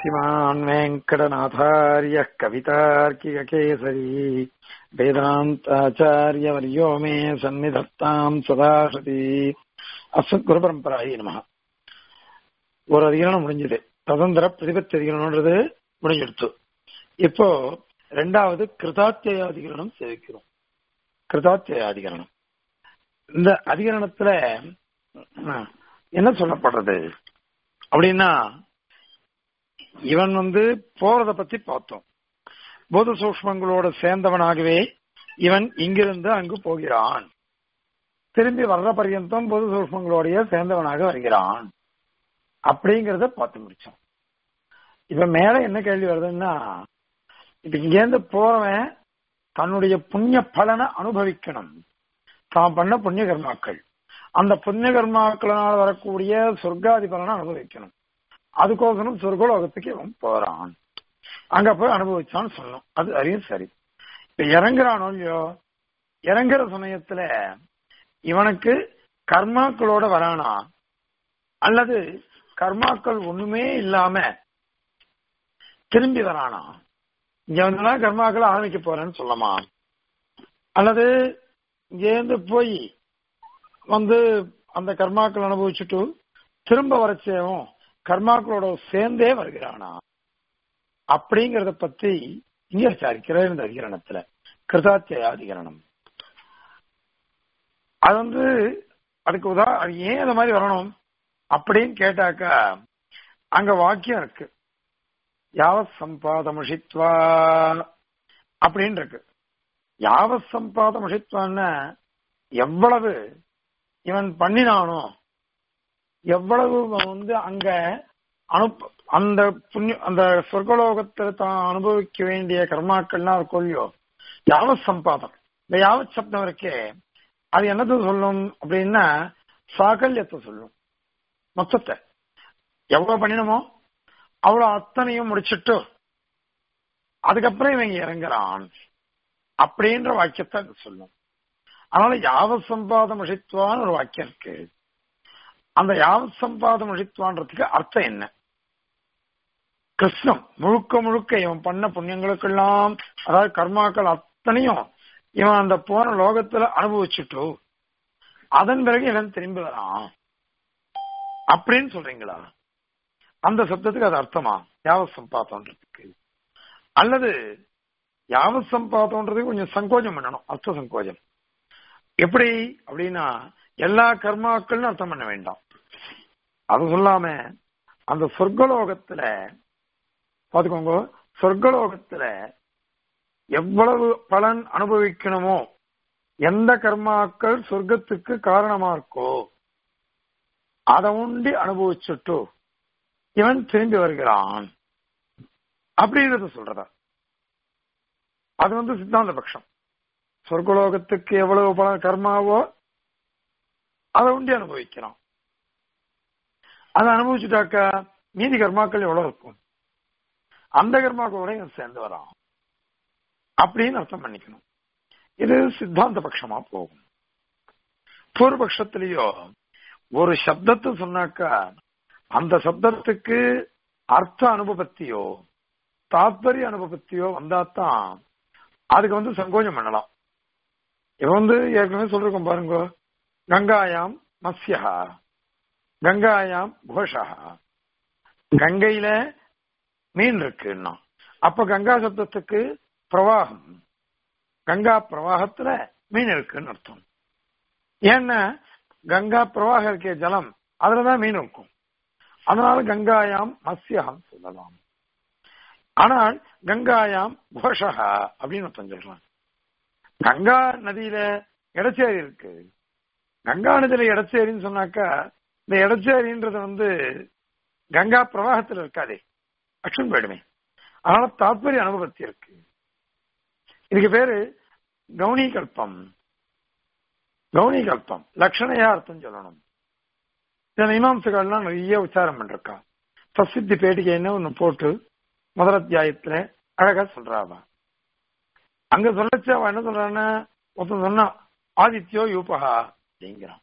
श्रीमान् वेङ्कटनाथार्यः कवितार्किककेसरी वेदान्ताचार्यवर्यो मे सन्निधत्ताम् सदा सती அஸ்மத் குரு பரம்பராயி நம ஒரு அதிகரணம் முடிஞ்சது ததந்திர பிரதிபத்தி அதிகரணம்ன்றது முடிஞ்செடுத்து இப்போ ரெண்டாவது கிருதாத்திய அதிகரணம் சேவிக்கிறோம் கிருதாத்திய அதிகரணம் இந்த அதிகரணத்துல அஹ், என்ன சொல்லப்படுறது அப்படின்னா இவன் வந்து போறத பத்தி பார்த்தோம் போத சூக்மங்களோட சேர்ந்தவனாகவே இவன் இங்கிருந்து அங்கு போகிறான் திரும்பி வர்ற பர்யந்தம் பொது சூக்மங்களோடைய சேர்ந்தவனாக வருகிறான் அப்படிங்கறத பார்த்து முடிச்சோம் இப்ப மேல என்ன கேள்வி வருதுன்னா இப்ப இங்கேருந்து போறவன் தன்னுடைய புண்ணிய பலனை அனுபவிக்கணும் தான் பண்ண புண்ணிய கர்மாக்கள் அந்த புண்ணிய கர்மாக்களால் வரக்கூடிய சொர்க்காதி பலனை அனுபவிக்கணும் அதுக்கோசரம் சொர்க்கலோகத்துக்கு இவன் போறான் அங்க போய் அனுபவிச்சான்னு சொல்லணும் அது அதையும் சரி இப்ப இறங்குறானோ இல்லையோ இறங்குற சமயத்துல இவனுக்கு கர்மாக்களோட வரானா அல்லது கர்மாக்கள் ஒண்ணுமே இல்லாம திரும்பி வரானா இங்க வந்து கர்மாக்களை ஆரம்பிக்க போறேன்னு சொல்லமா அல்லது இங்கேருந்து போய் வந்து அந்த கர்மாக்கள் அனுபவிச்சுட்டு திரும்ப வரச்சேவும் கர்மாக்களோட சேர்ந்தே வருகிறானா அப்படிங்கறத பத்தி இங்க விசாரிக்கிற இந்த அதிகரணத்துல கிருதாத்திய அதிகரணம் அது வந்து அதுக்கு உதா அது ஏன் இந்த மாதிரி வரணும் அப்படின்னு கேட்டாக்கா அங்க வாக்கியம் இருக்கு யாவத் சம்பாதமுஷித்வா அப்படின்னு இருக்கு யாவத் சம்பாதமுஷித்வான்னா எவ்வளவு இவன் பண்ணினானோ எவ்வளவு இவன் வந்து அங்க அனுப்ப அந்த புண்ணிய அந்த சொர்க்கலோகத்துல தான் அனுபவிக்க வேண்டிய கர்மாக்கள்லாம் இருக்கும் இல்லையோ யாவத் சம்பாதம் இந்த யாவத் சப்தம் இருக்கே அது என்னது சொல்லும் அப்படின்னா சாகல்யத்தை சொல்லும் மொத்தத்தை எவ்வளவு பண்ணினமோ அவ்வளவு அத்தனையும் முடிச்சிட்டு அதுக்கப்புறம் இவங்க இறங்குறான் அப்படின்ற வாக்கியத்தை அது சொல்லும் அதனால யாவத் சம்பாதம் அழித்துவான்னு ஒரு வாக்கியம் இருக்கு அந்த யாவத் சம்பாதம் அழித்துவான்றதுக்கு அர்த்தம் என்ன கிருஷ்ணம் முழுக்க முழுக்க இவன் பண்ண புண்ணியங்களுக்கெல்லாம் அதாவது கர்மாக்கள் அத்தனையும் இவன் அந்த போன லோகத்துல அனுபவிச்சுட்டு அதன் பிறகு இவன் திரும்பி வரான் அப்படின்னு சொல்றீங்களா அந்த சப்தத்துக்கு அது அர்த்தமா யாவத் சம்பாதம்ன்றதுக்கு அல்லது யாவத் சம்பாதம்ன்றதுக்கு கொஞ்சம் சங்கோஜம் பண்ணணும் அர்த்த சங்கோஜம் எப்படி அப்படின்னா எல்லா கர்மாக்கள்னு அர்த்தம் பண்ண வேண்டாம் அது சொல்லாம அந்த சொர்க்கலோகத்துல பாத்துக்கோங்க சொர்க்கலோகத்துல எவ்வளவு பலன் அனுபவிக்கணுமோ எந்த கர்மாக்கள் சொர்க்கத்துக்கு காரணமா இருக்கோ அதை உண்டி அனுபவிச்சுட்டு இவன் திரும்பி வருகிறான் அப்படின்றத சொல்றதா அது வந்து சித்தாந்த பட்சம் சொர்க்கலோகத்துக்கு எவ்வளவு பல கர்மாவோ அதை உண்டி அனுபவிக்கிறான் அதை அனுபவிச்சுட்டாக்கா மீதி கர்மாக்கள் எவ்வளவு இருக்கும் அந்த கர்மாக்களோட இவன் சேர்ந்து வரான் அப்படின்னு அர்த்தம் பண்ணிக்கணும் இது சித்தாந்த பட்சமா போகும் பூர்வபக்ஷத்திலேயோ ஒரு சப்தத்தை சொன்னாக்கா அந்த சப்தத்துக்கு அர்த்த அனுபவத்தியோ தாத்பரிய அனுபவத்தியோ வந்தாதான் அதுக்கு வந்து சங்கோஜம் பண்ணலாம் இவன் வந்து ஏற்கனவே சொல்லிருக்கோம் பாருங்க கங்காயாம் மத்யா கங்காயாம் கோஷா கங்கையில மீன் இருக்குன்னா அப்ப கங்கா சப்தத்துக்கு பிரவாகம் கங்கா பிரவாகத்துல மீன் இருக்குன்னு அர்த்தம் ஏன்னா கங்கா பிரவாகம் இருக்க ஜலம் அதுலதான் மீன் இருக்கும் அதனால கங்காயாம் மத்யம் சொல்லலாம் ஆனால் கங்காயாம் கோஷா அப்படின்னு அர்த்தம் சொல்லலாம் கங்கா நதியில இடச்சேரி இருக்கு கங்கா நதியில இடச்சேரின்னு சொன்னாக்கா இந்த இடச்சேரின்றது வந்து கங்கா பிரவாகத்துல இருக்காதே அக்ஷன் போயிடுமே அதனால தாத்பரிய அனுபவத்தி இருக்கு இதுக்கு பேரு கவுனி கல்பம் கவுனி கல்பம் லட்சணையா அர்த்தம் சொல்லணும் இந்த மீமாம்சகள்லாம் நிறைய உச்சாரம் பண்ணிருக்கா பிரசித்தி பேட்டிகைன்னு ஒண்ணு போட்டு முதல் அத்தியாயத்துல அழகா சொல்றாவா அங்க சொல்லச்சு அவன் என்ன சொல்றான்னா ஒருத்தன் சொன்னான் ஆதித்யோ யூபகா அப்படிங்கிறான்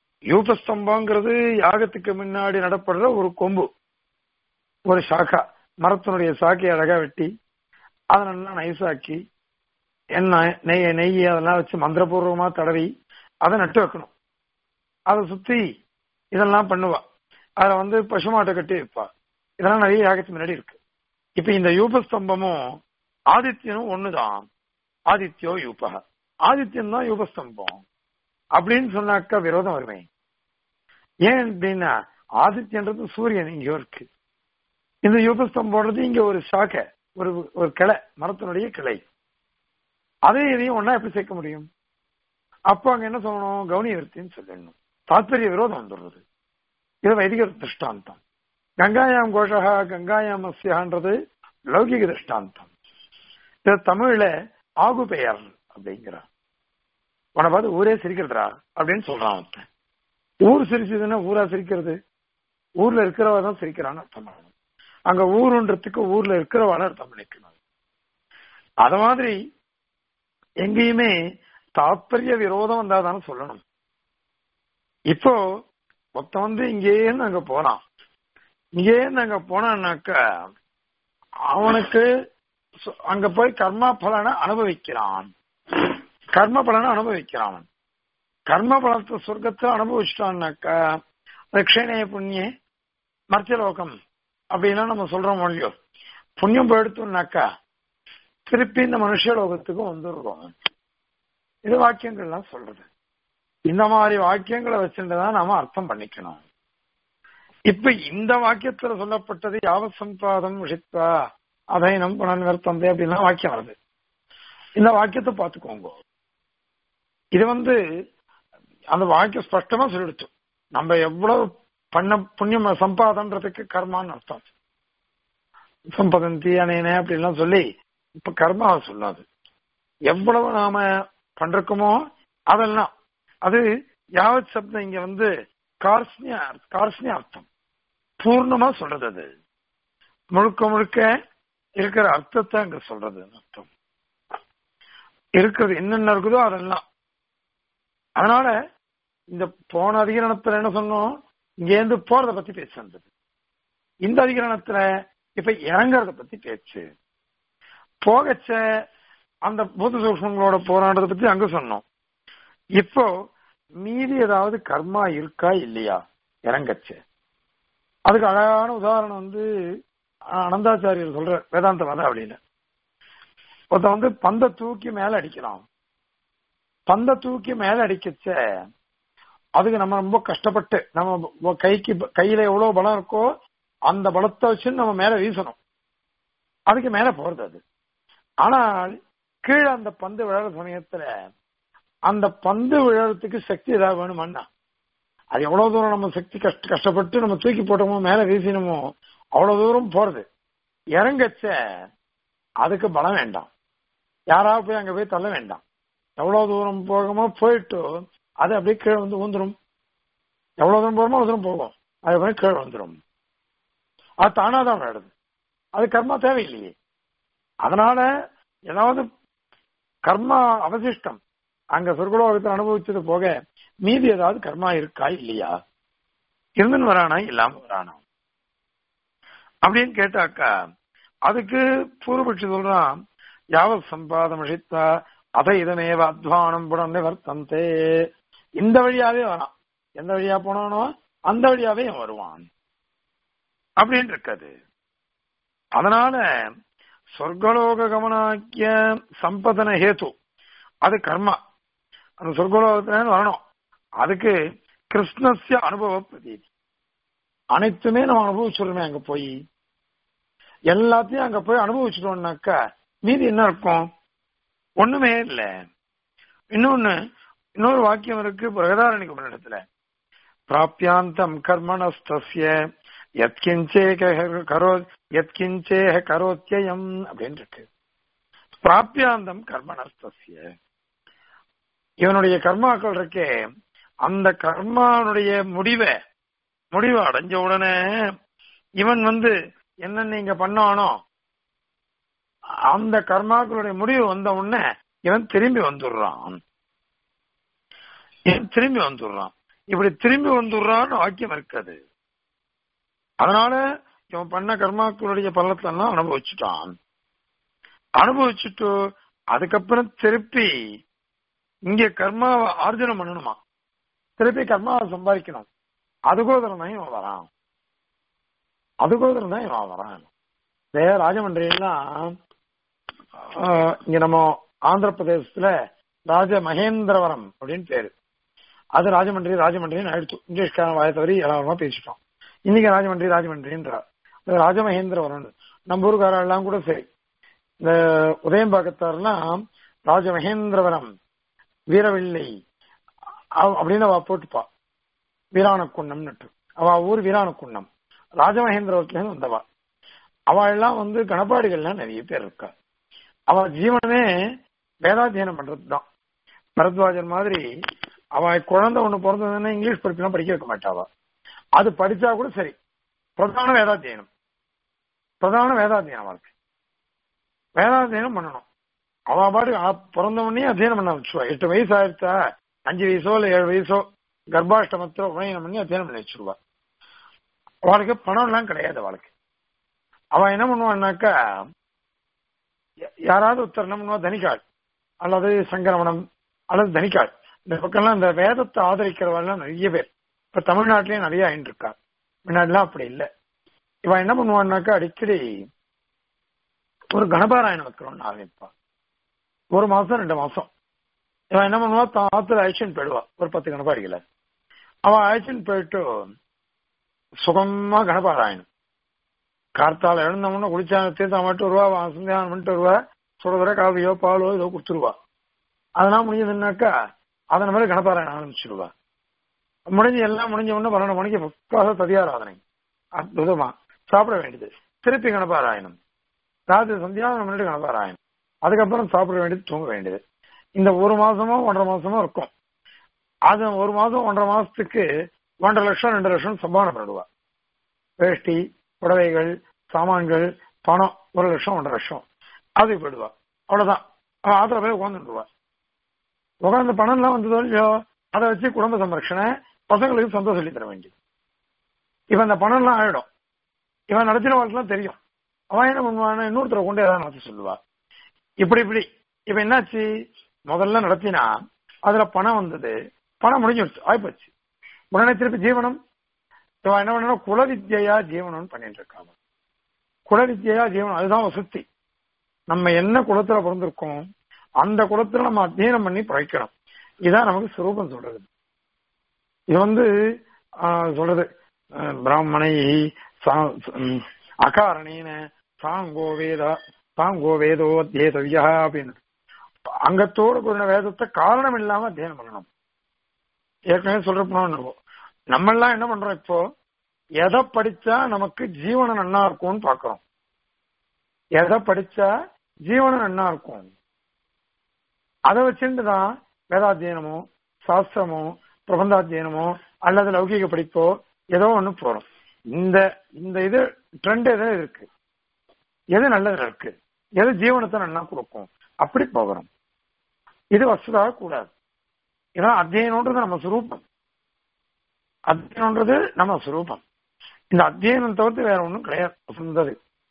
யூபஸ்தம்பங்கிறது யாகத்துக்கு முன்னாடி நடப்படுற ஒரு கொம்பு ஒரு சாக்கா மரத்தினுடைய சாக்கை அழகா வெட்டி அதை நல்லா நைஸாக்கி எண்ணெய் நெய் நெய் அதெல்லாம் வச்சு மந்திரபூர்வமா தடவி அதை நட்டு வைக்கணும் அதை சுத்தி இதெல்லாம் பண்ணுவா அதுல வந்து பசுமாட்டை கட்டி வைப்பா இதெல்லாம் நிறைய யாகத்து முன்னாடி இருக்கு இப்ப இந்த யூபஸ்தம்பமும் ஆதித்யனும் ஒண்ணுதான் ஆதித்யோ யூபக ஆதித்யன் தான் யூபஸ்தம்பம் அப்படின்னு சொன்னாக்கா விரோதம் வருமே ஏன் அப்படின்னா ஆதித்யன்றது சூரியன் இங்க இருக்கு இந்த யூபஸ்தம்போன்றது இங்க ஒரு சாக்கை ஒரு ஒரு கிளை மரத்தினுடைய கிளை அதே இதையும் ஒன்னா எப்படி சேர்க்க முடியும் அப்போ அங்க என்ன சொல்லணும் கவுனி விருத்தின்னு சொல்லணும் தாத்பரிய விரோதம் வந்துடுறது இது வைதிக திருஷ்டாந்தம் கங்காயாம் கோஷகா கங்காயாம் அஸ்யான்றது லௌகிக திருஷ்டாந்தம் இது தமிழ்ல ஆகு பெயர் அப்படிங்கிறான் உன பார்த்து ஊரே சிரிக்கிறதுரா அப்படின்னு சொல்றான் அவன் ஊர் சிரிச்சதுன்னா ஊரா சிரிக்கிறது ஊர்ல இருக்கிறவ தான் சிரிக்கிறான்னு அர்த்தம் பண்ணணும் அங்க ஊருன்றதுக்கு ஊர்ல இருக்கிறவால அர்த்தம் பண்ணிக்கணும் அத மாதிரி எங்கேயுமே தாத்பரிய விரோதம் வந்தாதானே சொல்லணும் இப்போ மொத்தம் வந்து இங்கேருந்து அங்க போனான் இங்கேருந்து அங்க போனான்னாக்க அவனுக்கு அங்க போய் கர்மா பலனை அனுபவிக்கிறான் கர்ம பலனை அனுபவிக்கிறான் அவன் கர்ம பலத்தை சொர்க்கத்தை அனுபவிச்சிட்டான்னாக்கா தட்சிணேய புண்ணிய மர்த்தியலோகம் அப்படின்னா நம்ம சொல்றோம் இல்லையோ புண்ணியம் போயிடுத்தோம்னாக்கா திருப்பி இந்த மனுஷலோகத்துக்கு வந்துடுறோம் இது வாக்கியங்கள்லாம் சொல்றது இந்த மாதிரி வாக்கியங்களை வச்சுட்டுதான் நாம அர்த்தம் பண்ணிக்கணும் இப்ப இந்த வாக்கியத்துல சொல்லப்பட்டது யாவத் சம்பாதம் விஷித்வா அதைனம் புனன்வர்த்தந்தே அப்படின்னா வாக்கியம் வருது இந்த வாக்கியத்தை பார்த்துக்கோங்க இது வந்து அந்த வாக்கியம் ஸ்பஷ்டமா சொல்லிடுச்சு நம்ம எவ்வளவு பண்ண புண்ணியம் சம்பாதன்றதுக்கு கர்மான்னு அர்த்தம் சம்பதந்தி அணையனே அப்படின்லாம் சொல்லி இப்ப கர்மாவை சொல்லாது எவ்வளவு நாம பண்றோமோ அதெல்லாம் அது யாவத் சப்தம் இங்க வந்து கார்ஸ்னிய கார்ஸ்னிய அர்த்தம் பூர்ணமா சொல்றது அது முழுக்க முழுக்க இருக்கிற அர்த்தத்தை அங்க சொல்றது அர்த்தம் இருக்கிறது என்னென்ன இருக்குதோ அதெல்லாம் அதனால இந்த போன அதிகரணத்துல என்ன சொன்னோம் இங்க இருந்து போறத பத்தி பேச்சு வந்தது இந்த அதிகரணத்துல இப்ப இறங்குறத பத்தி பேச்சு போகச்ச அந்த பூத சூக்மங்களோட போராடுறத பத்தி அங்க சொன்னோம் இப்போ மீதி ஏதாவது கர்மா இருக்கா இல்லையா இறங்கச்சு அதுக்கு அழகான உதாரணம் வந்து அனந்தாச்சாரியர் சொல்ற வேதாந்தவாதம் அப்படின்னு ஒருத்த வந்து பந்த தூக்கி மேல அடிக்கிறான் பந்த தூக்கி மேல அடிக்கச்ச அதுக்கு நம்ம ரொம்ப கஷ்டப்பட்டு நம்ம கைக்கு கையில எவ்வளவு பலம் இருக்கோ அந்த பலத்தை வச்சு நம்ம மேல வீசணும் அதுக்கு மேல போறது அது ஆனால் கீழே அந்த பந்து விழற சமயத்துல அந்த பந்து விழறதுக்கு சக்தி ஏதாவது வேணுமாண்ணா அது எவ்வளவு தூரம் நம்ம சக்தி கஷ்ட கஷ்டப்பட்டு நம்ம தூக்கி போட்டோமோ மேல வீசினமோ அவ்வளவு தூரம் போறது இறங்கச்ச அதுக்கு பலம் வேண்டாம் யாராவது போய் அங்க போய் தள்ள வேண்டாம் எவ்வளவு தூரம் போகமோ போயிட்டு அது அப்படியே கீழே வந்து ஊந்துரும் எவ்வளவு தூரம் போகமோ அவ்வளவு தூரம் போகும் அது போய் கீழே வந்துடும் அது தானாதான் விளையாடுது அது கர்மா தேவையில்லையே அதனால ஏதாவது கர்மா அவசிஷ்டம் அங்க சொர்க்கலோகத்தில் அனுபவிச்சது போக மீதி ஏதாவது கர்மா இருக்கா இல்லையா இருந்துன்னு வரானா இல்லாம வரானா அப்படின்னு கேட்டாக்கா அதுக்கு பூர்வபட்சி சொல்றான் யாவத் சம்பாதம் அழித்தா அதை இதமேவ அத்வானம் புடனே வர்த்தந்தே இந்த வழியாவே வரான் எந்த வழியா போனானோ அந்த வழியாவே அவன் வருவான் அப்படின்னு இருக்காது அதனால சொர்க்கலோக கமனாக்கிய சம்பதன ஹேத்து அது கர்மா அந்த சொர்க்கலோகத்துல வரணும் அதுக்கு கிருஷ்ணஸ்ய அனுபவ பிரதீதி அனைத்துமே நம்ம அனுபவிச்சுடுறோமே அங்க போய் எல்லாத்தையும் அங்க போய் அனுபவிச்சிட்டோம்னாக்கா மீதி என்ன இருக்கும் ஒண்ணுமே இல்ல இன்னொன்னு இன்னொரு வாக்கியம் இருக்கு பிரகதாரணிக்கு இடத்துல பிராப்தியாந்தம் கர்மணஸ்தஸ்ய எத்கிஞ்சே கரோ எத்கிஞ்சே கரோத்தியம் அப்படின்னு இருக்கு பிராப்தியாந்தம் கர்மணஸ்தஸ்ய இவனுடைய கர்மாக்கள் இருக்கே அந்த கர்மானுடைய முடிவை முடிவை அடைஞ்ச உடனே இவன் வந்து என்ன நீங்க பண்ணானோ அந்த கர்மாக்களுடைய முடிவு வந்த உடனே இவன் திரும்பி வந்துடுறான் இவன் திரும்பி வந்துடுறான் இப்படி திரும்பி வந்துடுறான்னு வாக்கியம் இருக்காது அதனால இவன் பண்ண கர்மாக்களுடைய பலத்தெல்லாம் அனுபவிச்சுட்டான் அனுபவிச்சுட்டு அதுக்கப்புறம் திருப்பி இங்க கர்மாவை ஆர்ஜனம் பண்ணணுமா திருப்பி கர்மாவை சம்பாதிக்கணும் அதுகோதரம் தான் இவன் வரான் அதுகோதரம் தான் இவன் வரான் இதே ராஜமன்றியெல்லாம் இங்க நம்ம ஆந்திர பிரதேசத்துல ராஜ மகேந்திரவரம் அப்படின்னு பேரு அது ராஜமன்றி ராஜமன்றின்னு ஆயிடுச்சு இங்கிலீஷ்காரன் வாய தவறி எல்லாருமா பேசிட்டோம் இன்னைக்கு ராஜமன்றி ராஜமன்றின்றார் ராஜமகேந்திரவரம் நம்ம ஊருக்காரெல்லாம் கூட சரி இந்த உதயம்பாக்கத்தாரெல்லாம் ராஜமகேந்திரவரம் வீரவில்லை அப்படின்னு அவ போட்டுப்பா வீராணக்குண்ணம்னு அவ ஊர் வீராணக்குண்ணம் ராஜமகேந்திரவரத்துல வந்தவா அவ எல்லாம் வந்து கணப்பாடிகள்லாம் நிறைய பேர் இருக்கா அவ ஜீவனமே வேதாத்தியனம் பண்றதுதான் பரத்வாஜன் மாதிரி அவ குழந்தை ஒண்ணு பிறந்ததுன்னா இங்கிலீஷ் படிப்புலாம் படிக்க வைக்க மாட்டாவா அது படிச்சா கூட சரி பிரதான வேதாத்தியனம் பிரதான வேதாத்தியனம் அவளுக்கு வேதாத்தியனம் பண்ணணும் அவ பாடு பிறந்த உடனே அத்தியனம் பண்ண வச்சுவா எட்டு வயசு ஆயிடுச்சா அஞ்சு வயசோ இல்ல ஏழு வயசோ கர்ப்பாஷ்டமத்தில உபநயனம் பண்ணி அத்தியனம் பண்ணி வச்சிருவா அவளுக்கு பணம் எல்லாம் கிடையாது அவளுக்கு அவன் என்ன பண்ணுவான்னாக்கா யாராவது ஒருத்தர் என்ன பண்ணுவா தனிக்காள் அல்லது சங்கரமணம் அல்லது தனிக்காள் இந்த பக்கம்லாம் இந்த வேதத்தை ஆதரிக்கிறவெல்லாம் நிறைய பேர் இப்ப தமிழ்நாட்டிலேயே நிறைய ஆயிட்டு இருக்கா முன்னாடிலாம் அப்படி இல்லை இவன் என்ன பண்ணுவான்னாக்கா அடிக்கடி ஒரு கணபாராயணம் வைக்கிறோம்னு ஆரம்பிப்பான் ஒரு மாசம் ரெண்டு மாசம் இவன் என்ன பண்ணுவா தான் ஆத்துல அழைச்சின்னு போயிடுவா ஒரு பத்து கணபாடிகளை அவன் அழைச்சின்னு போயிட்டு சுகமா கணபாராயணம் கார்த்தால எழுந்தவொன்னு குளிச்சா தீர்த்தம் மட்டும் வருவா சந்தியானம் பண்ணிட்டு வருவா சுடதுற காவியோ பாலோ ஏதோ கொடுத்துருவா அதெல்லாம் முடிஞ்சதுன்னாக்கா அதன் மாதிரி கணபாராயணம் ஆரம்பிச்சிருவா முடிஞ்சு எல்லாம் முடிஞ்ச உடனே பன்னெண்டு மணிக்கு பக்காக ததியாராதனை அற்புதமா சாப்பிட வேண்டியது திருப்பி கணபாராயணம் ராத்திரி சந்தியானம் பண்ணிட்டு கணபாராயணம் அதுக்கப்புறம் சாப்பிட வேண்டியது தூங்க வேண்டியது இந்த ஒரு மாசமோ ஒன்றரை மாசமோ இருக்கும் அது ஒரு மாசம் ஒன்றரை மாசத்துக்கு ஒன்றரை லட்சம் ரெண்டு லட்சம் சம்பாவனை பண்ணிடுவா வேஷ்டி புடவைகள் சாமான்கள் பணம் ஒரு லட்சம் ஒன்றரை லட்சம் அது போயிடுவா அவ்வளவுதான் அவன் ஆத்திர போய் உட்காந்துருவா உட்காந்து பணம் எல்லாம் வந்ததோ இல்லையோ அதை வச்சு குடும்ப சம்ரட்சணை பசங்களுக்கு சந்தோஷம் சொல்லி தர வேண்டியது இவன் அந்த பணம் எல்லாம் ஆயிடும் இவன் நடத்தின வாழ்க்கைலாம் தெரியும் அவன் என்ன பண்ணுவான் இன்னொருத்தரை கொண்டு ஏதாவது நடத்த சொல்லுவா இப்படி இப்படி இப்ப என்னாச்சு முதல்ல நடத்தினா அதுல பணம் வந்தது பணம் முடிஞ்சிடுச்சு ஆயிப்போச்சு உடனே திருப்பி ஜீவனம் இவன் என்ன பண்ணா குல வித்யா ஜீவனம்னு பண்ணிட்டு இருக்காங்க குல வித்யா ஜீவனம் அதுதான் வசதி நம்ம என்ன குலத்துல பிறந்திருக்கோம் அந்த குலத்துல நம்ம அத்தியனம் பண்ணி பழைக்கணும் இதான் நமக்கு சுரூபம் சொல்றது இது வந்து சொல்றது பிராமணை அகாரணீன சாங்கோ வேத சாங்கோ வேதோ அத்தியேதவியா அப்படின்னு அங்கத்தோடு கூடின வேதத்தை காரணம் இல்லாம அத்தியனம் பண்ணணும் ஏற்கனவே சொல்றப்போ நம்ம எல்லாம் என்ன பண்றோம் இப்போ எதை படிச்சா நமக்கு ஜீவனம் நன்னா இருக்கும்னு பாக்குறோம் எதை படிச்சா ஜீவனம் நன்னா இருக்கும் அதை வச்சுட்டு தான் வேதாத்தியனமோ சாஸ்திரமோ பிரபந்தாத்தியனமோ அல்லது லௌகிக படிப்போ ஏதோ ஒண்ணு போறோம் இந்த இந்த இது ட்ரெண்ட் எது இருக்கு எது நல்லது இருக்கு எது ஜீவனத்தை நல்லா கொடுக்கும் அப்படி போகிறோம் இது வசதாக கூடாது இதான் அத்தியனம்ன்றது நம்ம சுரூபம் அத்தியனம்ன்றது நம்ம சுரூபம் இந்த அத்தியனம் தவிர்த்து வேற ஒன்றும் கிடையாது வசந்தது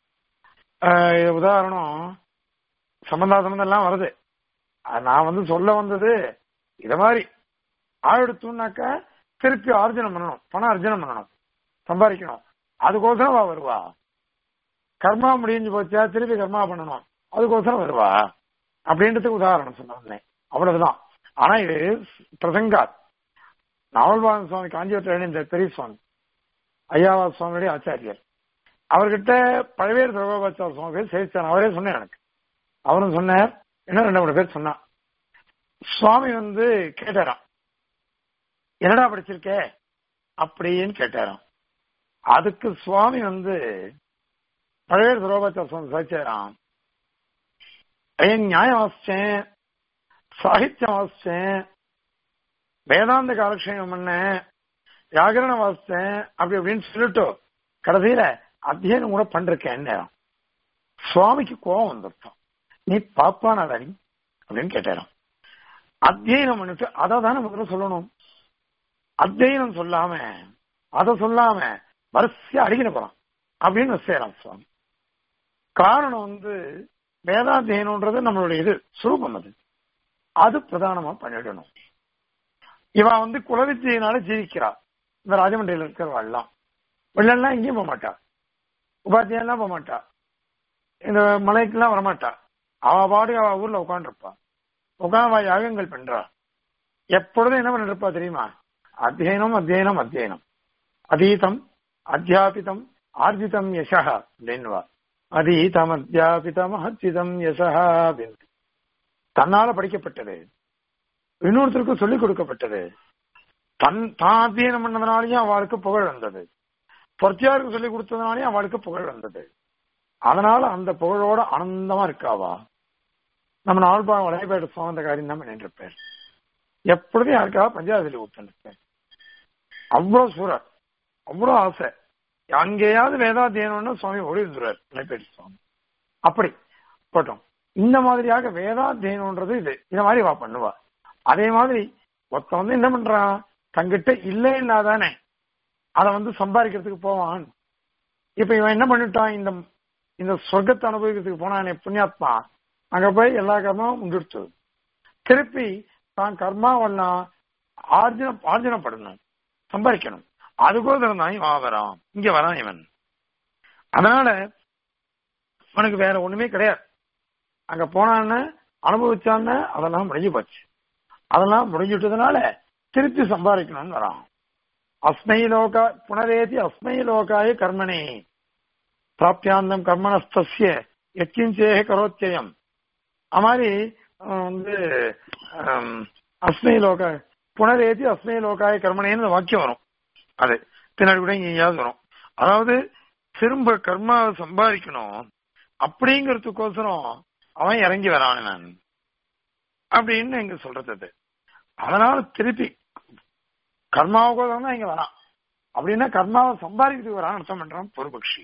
உதாரணம் சம்பந்தா சம்பந்தம் எல்லாம் வருது நான் வந்து சொல்ல வந்தது இத மாதிரி ஆழெடுத்தோம்னாக்கா திருப்பி ஆர்ஜனம் பண்ணணும் பணம் அர்ஜனம் பண்ணணும் சம்பாதிக்கணும் அதுக்கோசரம் அவ வருவா கர்மா முடிஞ்சு போச்சா திருப்பி கர்மா பண்ணணும் அதுக்கோசரம் வருவா அப்படின்றதுக்கு உதாரணம் சொன்னேன் அவ்வளவுதான் ஆனா இது பிரசங்காத் நாவல்பாதன் சுவாமி காஞ்சிபுரத்தில் இந்த பெரிய சுவாமி ஐயாவா சுவாமியுடைய ஆச்சாரியர் அவர்கிட்ட பழவேறு சர்வபாச்சார சுவாமி பேர் சேவிச்சார் அவரே சொன்னேன் எனக்கு அவரும் சொன்னார் இன்னும் ரெண்டு மூணு பேர் சொன்னான் சுவாமி வந்து கேட்டாராம் என்னடா படிச்சிருக்க அப்படின்னு கேட்டாராம் அதுக்கு சுவாமி வந்து பழவேறு சர்வபாச்சார சுவாமி சாதிச்சாராம் ஐயன் நியாயம் வாசிச்சேன் சாகித்யம் வாசிச்சேன் வேதாந்த காலக்ஷேபம் பண்ணேன் வியாகரணம் வாசிச்சேன் அப்படி அப்படின்னு சொல்லிட்டு கடைசியில அத்தியனம் கூட பண்றேன் நேரம் சுவாமிக்கு கோபம் வந்துருத்தோம் நீ பாப்பானாடா நீ அப்படின்னு கேட்டாராம் அத்தியனம் பண்ணிட்டு அதை தானே முதல்ல சொல்லணும் அத்தியனம் சொல்லாம அதை சொல்லாம வரிசையா அடிக்கின போறான் அப்படின்னு செய்யலாம் சுவாமி காரணம் வந்து வேதாத்தியனம்ன்றது நம்மளுடைய இது சுரூபம் அது அது பிரதானமா பண்ணிடணும் இவ வந்து குலவித்தியினால ஜீவிக்கிறா இந்த ராஜமண்டியில் இருக்கிறவாள்லாம் வெளிலாம் எங்கேயும் போக மாட்டா உபாத்தியெல்லாம் போக மாட்டா இந்த மலைக்கெல்லாம் வரமாட்டா அவ பாடு அவ ஊர்ல உட்காந்துருப்பா உட்காந்து யாகங்கள் பண்றா எப்பொழுதும் என்ன பண்ணிட்டு இருப்பா தெரியுமா அத்தியனம் அத்தியனம் அத்தியனம் அதீதம் அத்தியாபிதம் ஆர்ஜிதம் யசா அப்படின்வா அதீதம் அத்தியாபிதம் அர்ஜிதம் யசா அப்படின்னு தன்னால படிக்கப்பட்டது இன்னொருத்தருக்கு சொல்லிக் கொடுக்கப்பட்டது தன் தான் அத்தியனம் பண்ணதுனாலையும் அவளுக்கு புகழ் வந்தது பொற்சியாருக்கு சொல்லிக் கொடுத்ததுனாலையும் அவளுக்கு புகழ் வந்தது அதனால அந்த புகழோட ஆனந்தமா இருக்காவா நம்ம நாள்பா வளையப்பேட்டு சுவாமந்த காரியம் தான் பண்ணிட்டு இருப்பேன் எப்பொழுதும் யாருக்காக பஞ்சாயத்து சொல்லி கொடுத்துருப்பேன் அவ்வளவு சூழல் அவ்வளவு ஆசை அங்கேயாவது வேதாத்தியனம்னு சுவாமி ஓடி இருந்துறாரு வளையப்பேட்டு சுவாமி அப்படி போட்டோம் இந்த மாதிரியாக வேதாத்தியனம்ன்றது இது இந்த மாதிரி வா பண்ணுவா அதே மாதிரி ஒருத்தன் வந்து என்ன பண்றான் தங்கிட்ட இல்லை இல்லாதானே அதை வந்து சம்பாதிக்கிறதுக்கு போவான் இப்ப இவன் என்ன பண்ணிட்டான் இந்த இந்த சொர்க்கத்தை அனுபவிக்கிறதுக்கு போனானே புண்ணியாத்மா அங்க போய் எல்லா கர்மாவும் முடிடுத்து திருப்பி தான் கர்மாவெல்லாம் ஆர்ஜனம் ஆர்ஜனப்படணும் சம்பாதிக்கணும் அதுக்கோசரம் தான் இவன் வரான் இங்க வரான் இவன் அதனால அவனுக்கு வேற ஒண்ணுமே கிடையாது அங்க போனான்னு அனுபவிச்சான்னு அதெல்லாம் முடிஞ்சு போச்சு அதெல்லாம் முடிஞ்சுட்டதுனால திருப்பி சம்பாதிக்கணும்னு வரான் அஸ்மை லோகா புனரேதி அஸ்மை லோகாய கர்மணே பிராப்தியாந்தம் கர்மணஸ்திய எக்கிஞ்சேக கரோத்தியம் அது மாதிரி வந்து அஸ்மை லோக புனரேதி அஸ்மை லோகாய கர்மணேன்னு வாக்கியம் வரும் அது பின்னாடி கூட எங்கேயாவது வரும் அதாவது திரும்ப கர்மாவை சம்பாதிக்கணும் அப்படிங்கிறதுக்கோசரம் அவன் இறங்கி வரான் நான் அப்படின்னு இங்க சொல்றது அது அதனால திருப்பி கர்மாவுக்கோசரம் தான் இங்க வரான் அப்படின்னா கர்மாவை சம்பாதிக்கிறதுக்கு வரான்னு அர்த்தம் பண்றான் பொறுபக்ஷி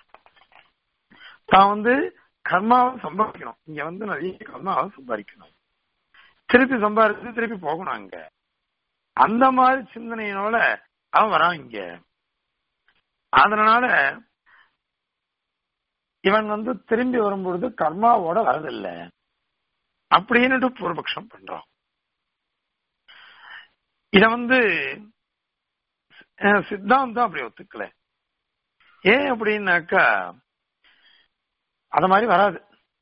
தான் வந்து கர்மாவை சம்பாதிக்கணும் இங்க வந்து நிறைய கர்மாவை சம்பாதிக்கணும் திருப்பி சம்பாதிச்சு திருப்பி போகணும் அங்க அந்த மாதிரி சிந்தனையினோட அவன் வரான் இங்க அதனால இவன் வந்து திரும்பி வரும்பொழுது கர்மாவோட வரதில்லை அப்படின்னுட்டு பூர்வபக்ஷம் பண்றான் இத வந்து சித்தாந்தம் அப்படி ஒத்துக்கல ஏன் அப்படின்னாக்கா அத மாதிரி வராது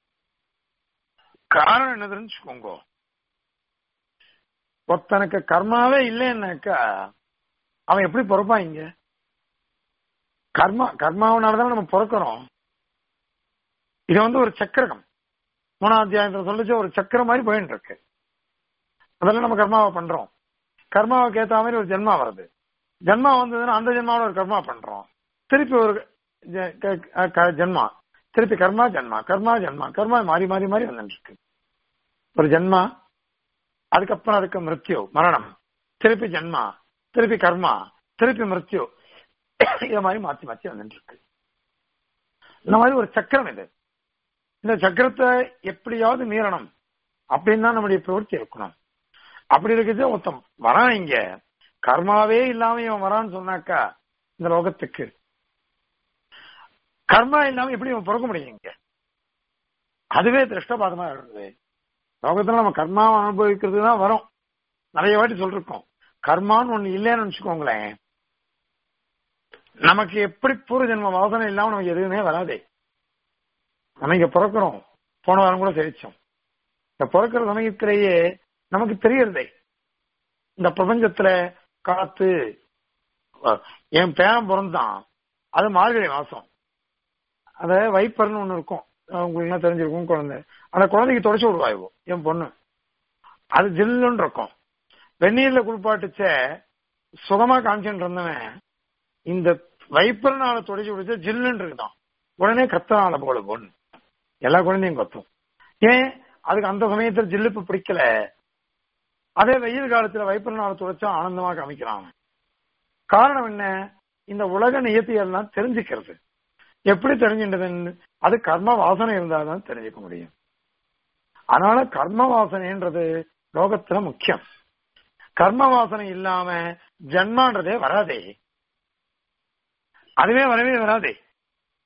காரணம் என்னதுன்னு வச்சுக்கோங்க ஒருத்தனுக்கு கர்மாவே இல்லைன்னாக்கா அவன் எப்படி பிறப்பான் இங்க கர்மா கர்மாவனாலதான் நம்ம பிறக்கிறோம் இது வந்து ஒரு சக்கரகம் மூணாம் அத்தியாயத்துல சொல்லிச்சு ஒரு சக்கரம் மாதிரி போயிட்டு இருக்கு அதெல்லாம் நம்ம கர்மாவை பண்றோம் கர்மாவுக்கு ஏத்த மாதிரி ஒரு ஜென்மா வருது ஜென்மா வந்ததுன்னா அந்த ஜென்மாவோட ஒரு கர்மா பண்றோம் திருப்பி ஒரு ஜென்மா திருப்பி கர்மா ஜென்மா கர்மா ஜென்மா கர்மா மாறி மாறி மாறி வந்துட்டு இருக்கு ஒரு ஜென்மா அதுக்கப்புறம் அதுக்கு மிருத்யு மரணம் திருப்பி ஜென்மா திருப்பி கர்மா திருப்பி மிருத்யு இத மாதிரி மாத்தி மாத்தி வந்துட்டு இருக்கு இந்த மாதிரி ஒரு சக்கரம் இது இந்த சக்கரத்தை எப்படியாவது மீறணும் அப்படின்னு தான் நம்முடைய பிரவൃத்தி இருக்கணும் அப்படி இருக்குது ஒருத்தன் வரான் இங்க கர்மாவே இல்லாம இவன் வரான்னு சொன்னாக்கா இந்த லோகத்துக்கு கர்மா இல்லாம எப்படி இவன் பிறக்க முடியும் இங்க அதுவே திருஷ்டபாதமா இருக்குது லோகத்துல நம்ம கர்மாவை அனுபவிக்கிறது தான் வரும் நிறைய வாட்டி சொல்லிருக்கோம் கர்மான்னு ஒண்ணு இல்லைன்னு வச்சுக்கோங்களேன் நமக்கு எப்படி பூர்வ ஜென்ம வாசனை இல்லாம நமக்கு எதுவுமே வராதே நம்ம இங்க பிறக்கிறோம் போன வாரம் கூட தெரிச்சோம் இந்த பிறக்கிற சமயத்திலேயே நமக்கு தெரியறதே இந்த பிரபஞ்சத்துல காத்து என் பேரன் பிறந்தான் அது மார்கழி மாசம் அத வைப்பர்னு ஒண்ணு இருக்கும் உங்களுக்கு என்ன தெரிஞ்சிருக்கும் குழந்தை அந்த குழந்தைக்கு தொடச்சு விடுவாய்வோ என் பொண்ணு அது ஜில்லுன்னு இருக்கும் வெந்நீர்ல குளிப்பாட்டுச்ச சுகமா காமிச்சுட்டு இருந்தவன் இந்த வைப்பர்னால தொடச்சு விடுச்ச ஜில்லுன்னு இருக்குதான் உடனே கத்தனால போல பொண்ணு எல்லா குழந்தையும் கத்தும் ஏன் அதுக்கு அந்த சமயத்துல ஜில்லுப்பு பிடிக்கல அதே வெயில் காலத்துல வைப்பர்னால துடைச்சா ஆனந்தமா காமிக்கிறான் காரணம் என்ன இந்த உலக நியத்தியெல்லாம் தெரிஞ்சுக்கிறது எப்படி தெரிஞ்சின்றதுன்னு அது கர்ம வாசனை இருந்தால்தான் தெரிஞ்சுக்க முடியும் அதனால கர்ம வாசனைன்றது லோகத்துல முக்கியம் கர்ம வாசனை இல்லாம ஜன்மான்றதே வராதே அதுவே வரவே வராதே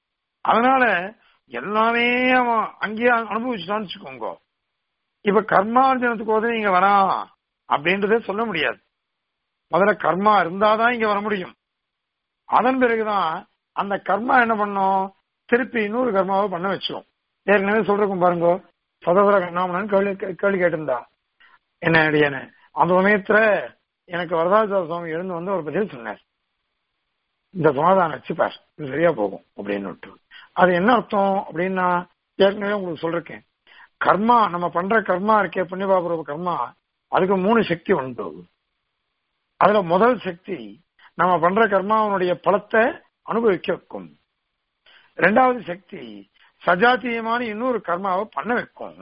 அதனால எல்லாமே அவன் அங்கேயே அனுபவிச்சுட்டான்னு வச்சுக்கோங்க இப்ப கர்மார்ஜனத்துக்கு உதவி இங்க வரான் அப்படின்றதே சொல்ல முடியாது முதல்ல கர்மா இருந்தாதான் இங்க வர முடியும் அதன் பிறகுதான் அந்த கர்மா என்ன பண்ணும் திருப்பி இன்னொரு கர்மாவை பண்ண வச்சிரும் ஏற்கனவே சொல்றக்கும் பாருங்க சதவர கண்ணாமணன் கேள்வி கேள்வி கேட்டிருந்தா என்ன அடியான அந்த சமயத்துல எனக்கு வரதாச்சார சுவாமி எழுந்து வந்து ஒரு பதில் சொன்னார் இந்த சமாதானம் வச்சுப்பார் இது சரியா போகும் அப்படின்னு விட்டு அது என்ன அர்த்தம் அப்படின்னா ஏற்கனவே உங்களுக்கு சொல்றேன் கர்மா நம்ம பண்ற கர்மா இருக்கே புண்ணியபாபுர கர்மா அதுக்கு மூணு சக்தி உண்டு அதுல முதல் சக்தி நம்ம பண்ற கர்மாவனுடைய பலத்தை அனுபவிக்க வைக்கும் ரெண்டாவது சக்தி சஜாத்தியமான இன்னொரு கர்மாவை பண்ண வைக்கும்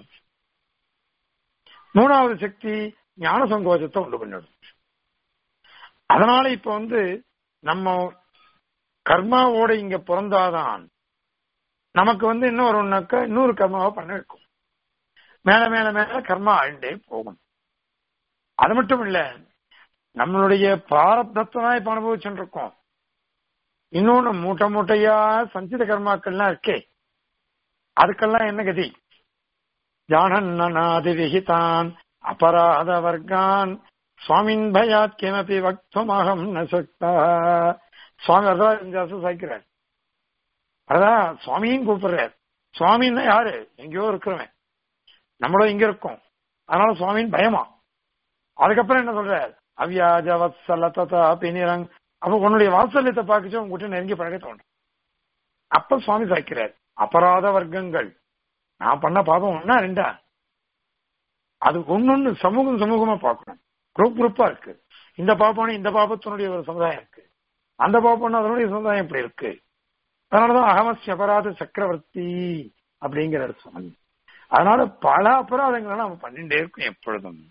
மூணாவது சக்தி ஞான சங்கோச்சத்தை உண்டு பண்ணிடும் அதனால இப்ப வந்து நம்ம கர்மாவோட இங்க பிறந்தாதான் நமக்கு வந்து இன்னும் ஒருனாக்க இன்னொரு கர்மாவை பண்ண வைக்கும் மேல மேல மேல கர்மா ஆழ்ந்தே போகும் அது மட்டும் இல்ல நம்மளுடைய பிராரப்தத்தை தான் இப்ப அனுபவிச்சுட்டு இருக்கோம் இன்னொன்னு மூட்டை மூட்டையா சஞ்சித கர்மாக்கள்லாம் இருக்கே அதுக்கெல்லாம் என்ன கதி ஜானநாதி விகிதான் அபராத வர்க்கான் சுவாமின் பயாத் கிமபி வக்துமகம் நசக்தா சுவாமி வரதாசு சாய்க்கிறார் அதான் சுவாமியும் கூப்பிடுறார் சுவாமின்னா யாரு எங்கேயோ இருக்கிறவன் நம்மளும் இங்க இருக்கோம் அதனால சுவாமின் பயமா அதுக்கப்புறம் என்ன சொல்றார் அவ்யாஜ வத்சல ததா பினிரங் அப்ப உன்னுடைய வாத்சல்யத்தை பார்க்கச்சு உங்ககிட்ட நெருங்கி பழக தோணும் அப்ப சுவாமி சாய்க்கிறார் அபராத வர்க்கங்கள் நான் பண்ண பாபம் ஒன்னா ரெண்டா அது ஒன்னொன்னு சமூகம் சமூகமா பார்க்கணும் குரூப் குரூப்பா இருக்கு இந்த பாப்பம் இந்த பாபத்தினுடைய ஒரு சமுதாயம் இருக்கு அந்த பாப்பம் அதனுடைய சமுதாயம் இப்படி இருக்கு அதனாலதான் அகமஸ்ய அபராத சக்கரவர்த்தி அப்படிங்கிற சுவாமி அதனால பல அபராதங்களை நம்ம பண்ணிட்டே இருக்கோம் எப்பொழுதும்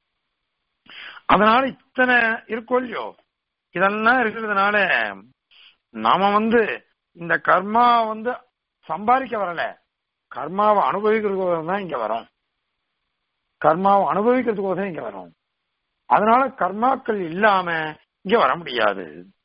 அதனால இத்தனை இருக்கோ இல்லையோ இதெல்லாம் இருக்கிறதுனால நாம வந்து இந்த கர்மா வந்து சம்பாதிக்க வரல கர்மாவை அனுபவிக்கிறதுக்கு தான் இங்க வரோம் கர்மாவை அனுபவிக்கிறதுக்கு இங்க வரோம் அதனால கர்மாக்கள் இல்லாம இங்க வர முடியாது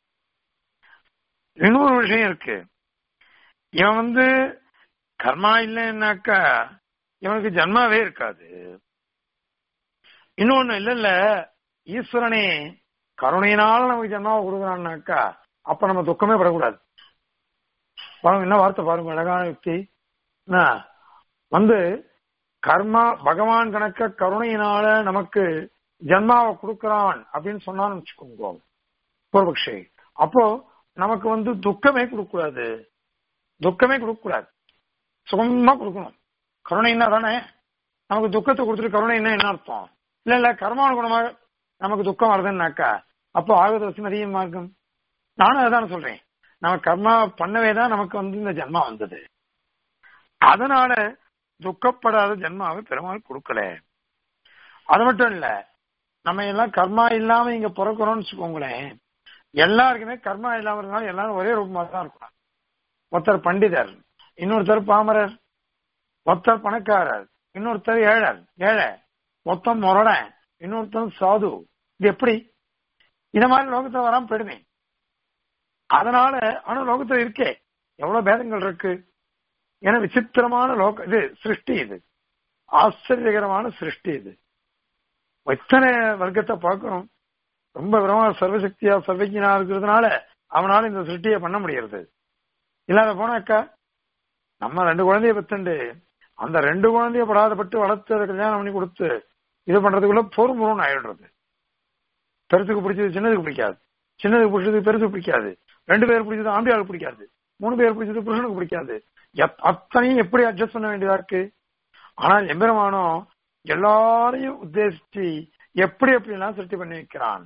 இன்னொரு விஷயம் இருக்கு இவன் வந்து கர்மா இல்லைன்னாக்கா இவனுக்கு ஜன்மாவே இருக்காது இன்னொன்னு இல்ல இல்ல ஈஸ்வரனே கருணையினால நமக்கு ஜென்மாவை கொடுக்குறான்னாக்கா அப்ப நம்ம துக்கமே படக்கூடாது பாருங்க என்ன வார்த்தை பாருங்க அழகான யுக்தி வந்து கர்மா பகவான் கணக்க கருணையினால நமக்கு ஜென்மாவை கொடுக்கறான் அப்படின்னு சொன்னான்னு வச்சுக்கோங்க பூர்வபக்ஷி அப்போ நமக்கு வந்து துக்கமே கொடுக்கூடாது துக்கமே கொடுக்கக்கூடாது சுகமா கொடுக்கணும் கருணைன்னா தானே நமக்கு துக்கத்தை கொடுத்துட்டு கருணைன்னா என்ன அர்த்தம் இல்ல இல்ல கர்மானுகுணமாக நமக்கு துக்கம் வருதுன்னாக்கா அப்போ ஆகுத அதிகமா இருக்கும் நானும் அதான் சொல்றேன் நம்ம கர்மா பண்ணவே தான் நமக்கு வந்து இந்த ஜென்மா வந்தது அதனால துக்கப்படாத ஜென்மாவை பெருமாள் கொடுக்கல அது மட்டும் இல்ல நம்ம எல்லாம் கர்மா இல்லாம இங்க பிறக்கிறோம்னு வச்சுக்கோங்களேன் எல்லாருக்குமே கர்மா இல்லாம இருந்தாலும் எல்லாரும் ஒரே ரூபமா தான் இருக்கும் ஒருத்தர் பண்டிதர் இன்னொருத்தர் பாமரர் ஒருத்தர் பணக்காரர் இன்னொருத்தர் ஏழர் ஏழை மொத்தம் முரடன் இன்னொருத்தன் சாது இது எப்படி இந்த மாதிரி லோகத்துல வராம போயிடுமே அதனால ஆனா லோகத்துல இருக்கே எவ்வளவு பேதங்கள் இருக்கு ஏன்னா விசித்திரமான லோக இது சிருஷ்டி இது ஆச்சரியகரமான சிருஷ்டி இது எத்தனை வர்க்கத்தை பார்க்கிறோம் ரொம்ப விரமா சர்வசக்தியா சர்வஜனா இருக்கிறதுனால அவனால இந்த சிருஷ்டியை பண்ண முடியறது இல்லாத போனாக்கா நம்ம ரெண்டு குழந்தைய பெத்துண்டு அந்த ரெண்டு குழந்தைய படாதப்பட்டு வளர்த்து அதை கல்யாணம் பண்ணி கொடுத்து இது பண்றதுக்குள்ள போர் முருன்னு ஆயிடுறது பெருசுக்கு பிடிச்சது சின்னதுக்கு பிடிக்காது சின்னதுக்கு பிடிச்சது பெருசுக்கு பிடிக்காது ரெண்டு பேர் பிடிச்சது ஆம்பியாளுக்கு பிடிக்காது மூணு பேர் பிடிச்சது புருஷனுக்கு பிடிக்காது அத்தனையும் எப்படி அட்ஜஸ்ட் பண்ண வேண்டியதா இருக்கு ஆனால் எம்பெருமானோ எல்லாரையும் உத்தேசிச்சு எப்படி எப்படி எல்லாம் சிருஷ்டி பண்ணி வைக்கிறான்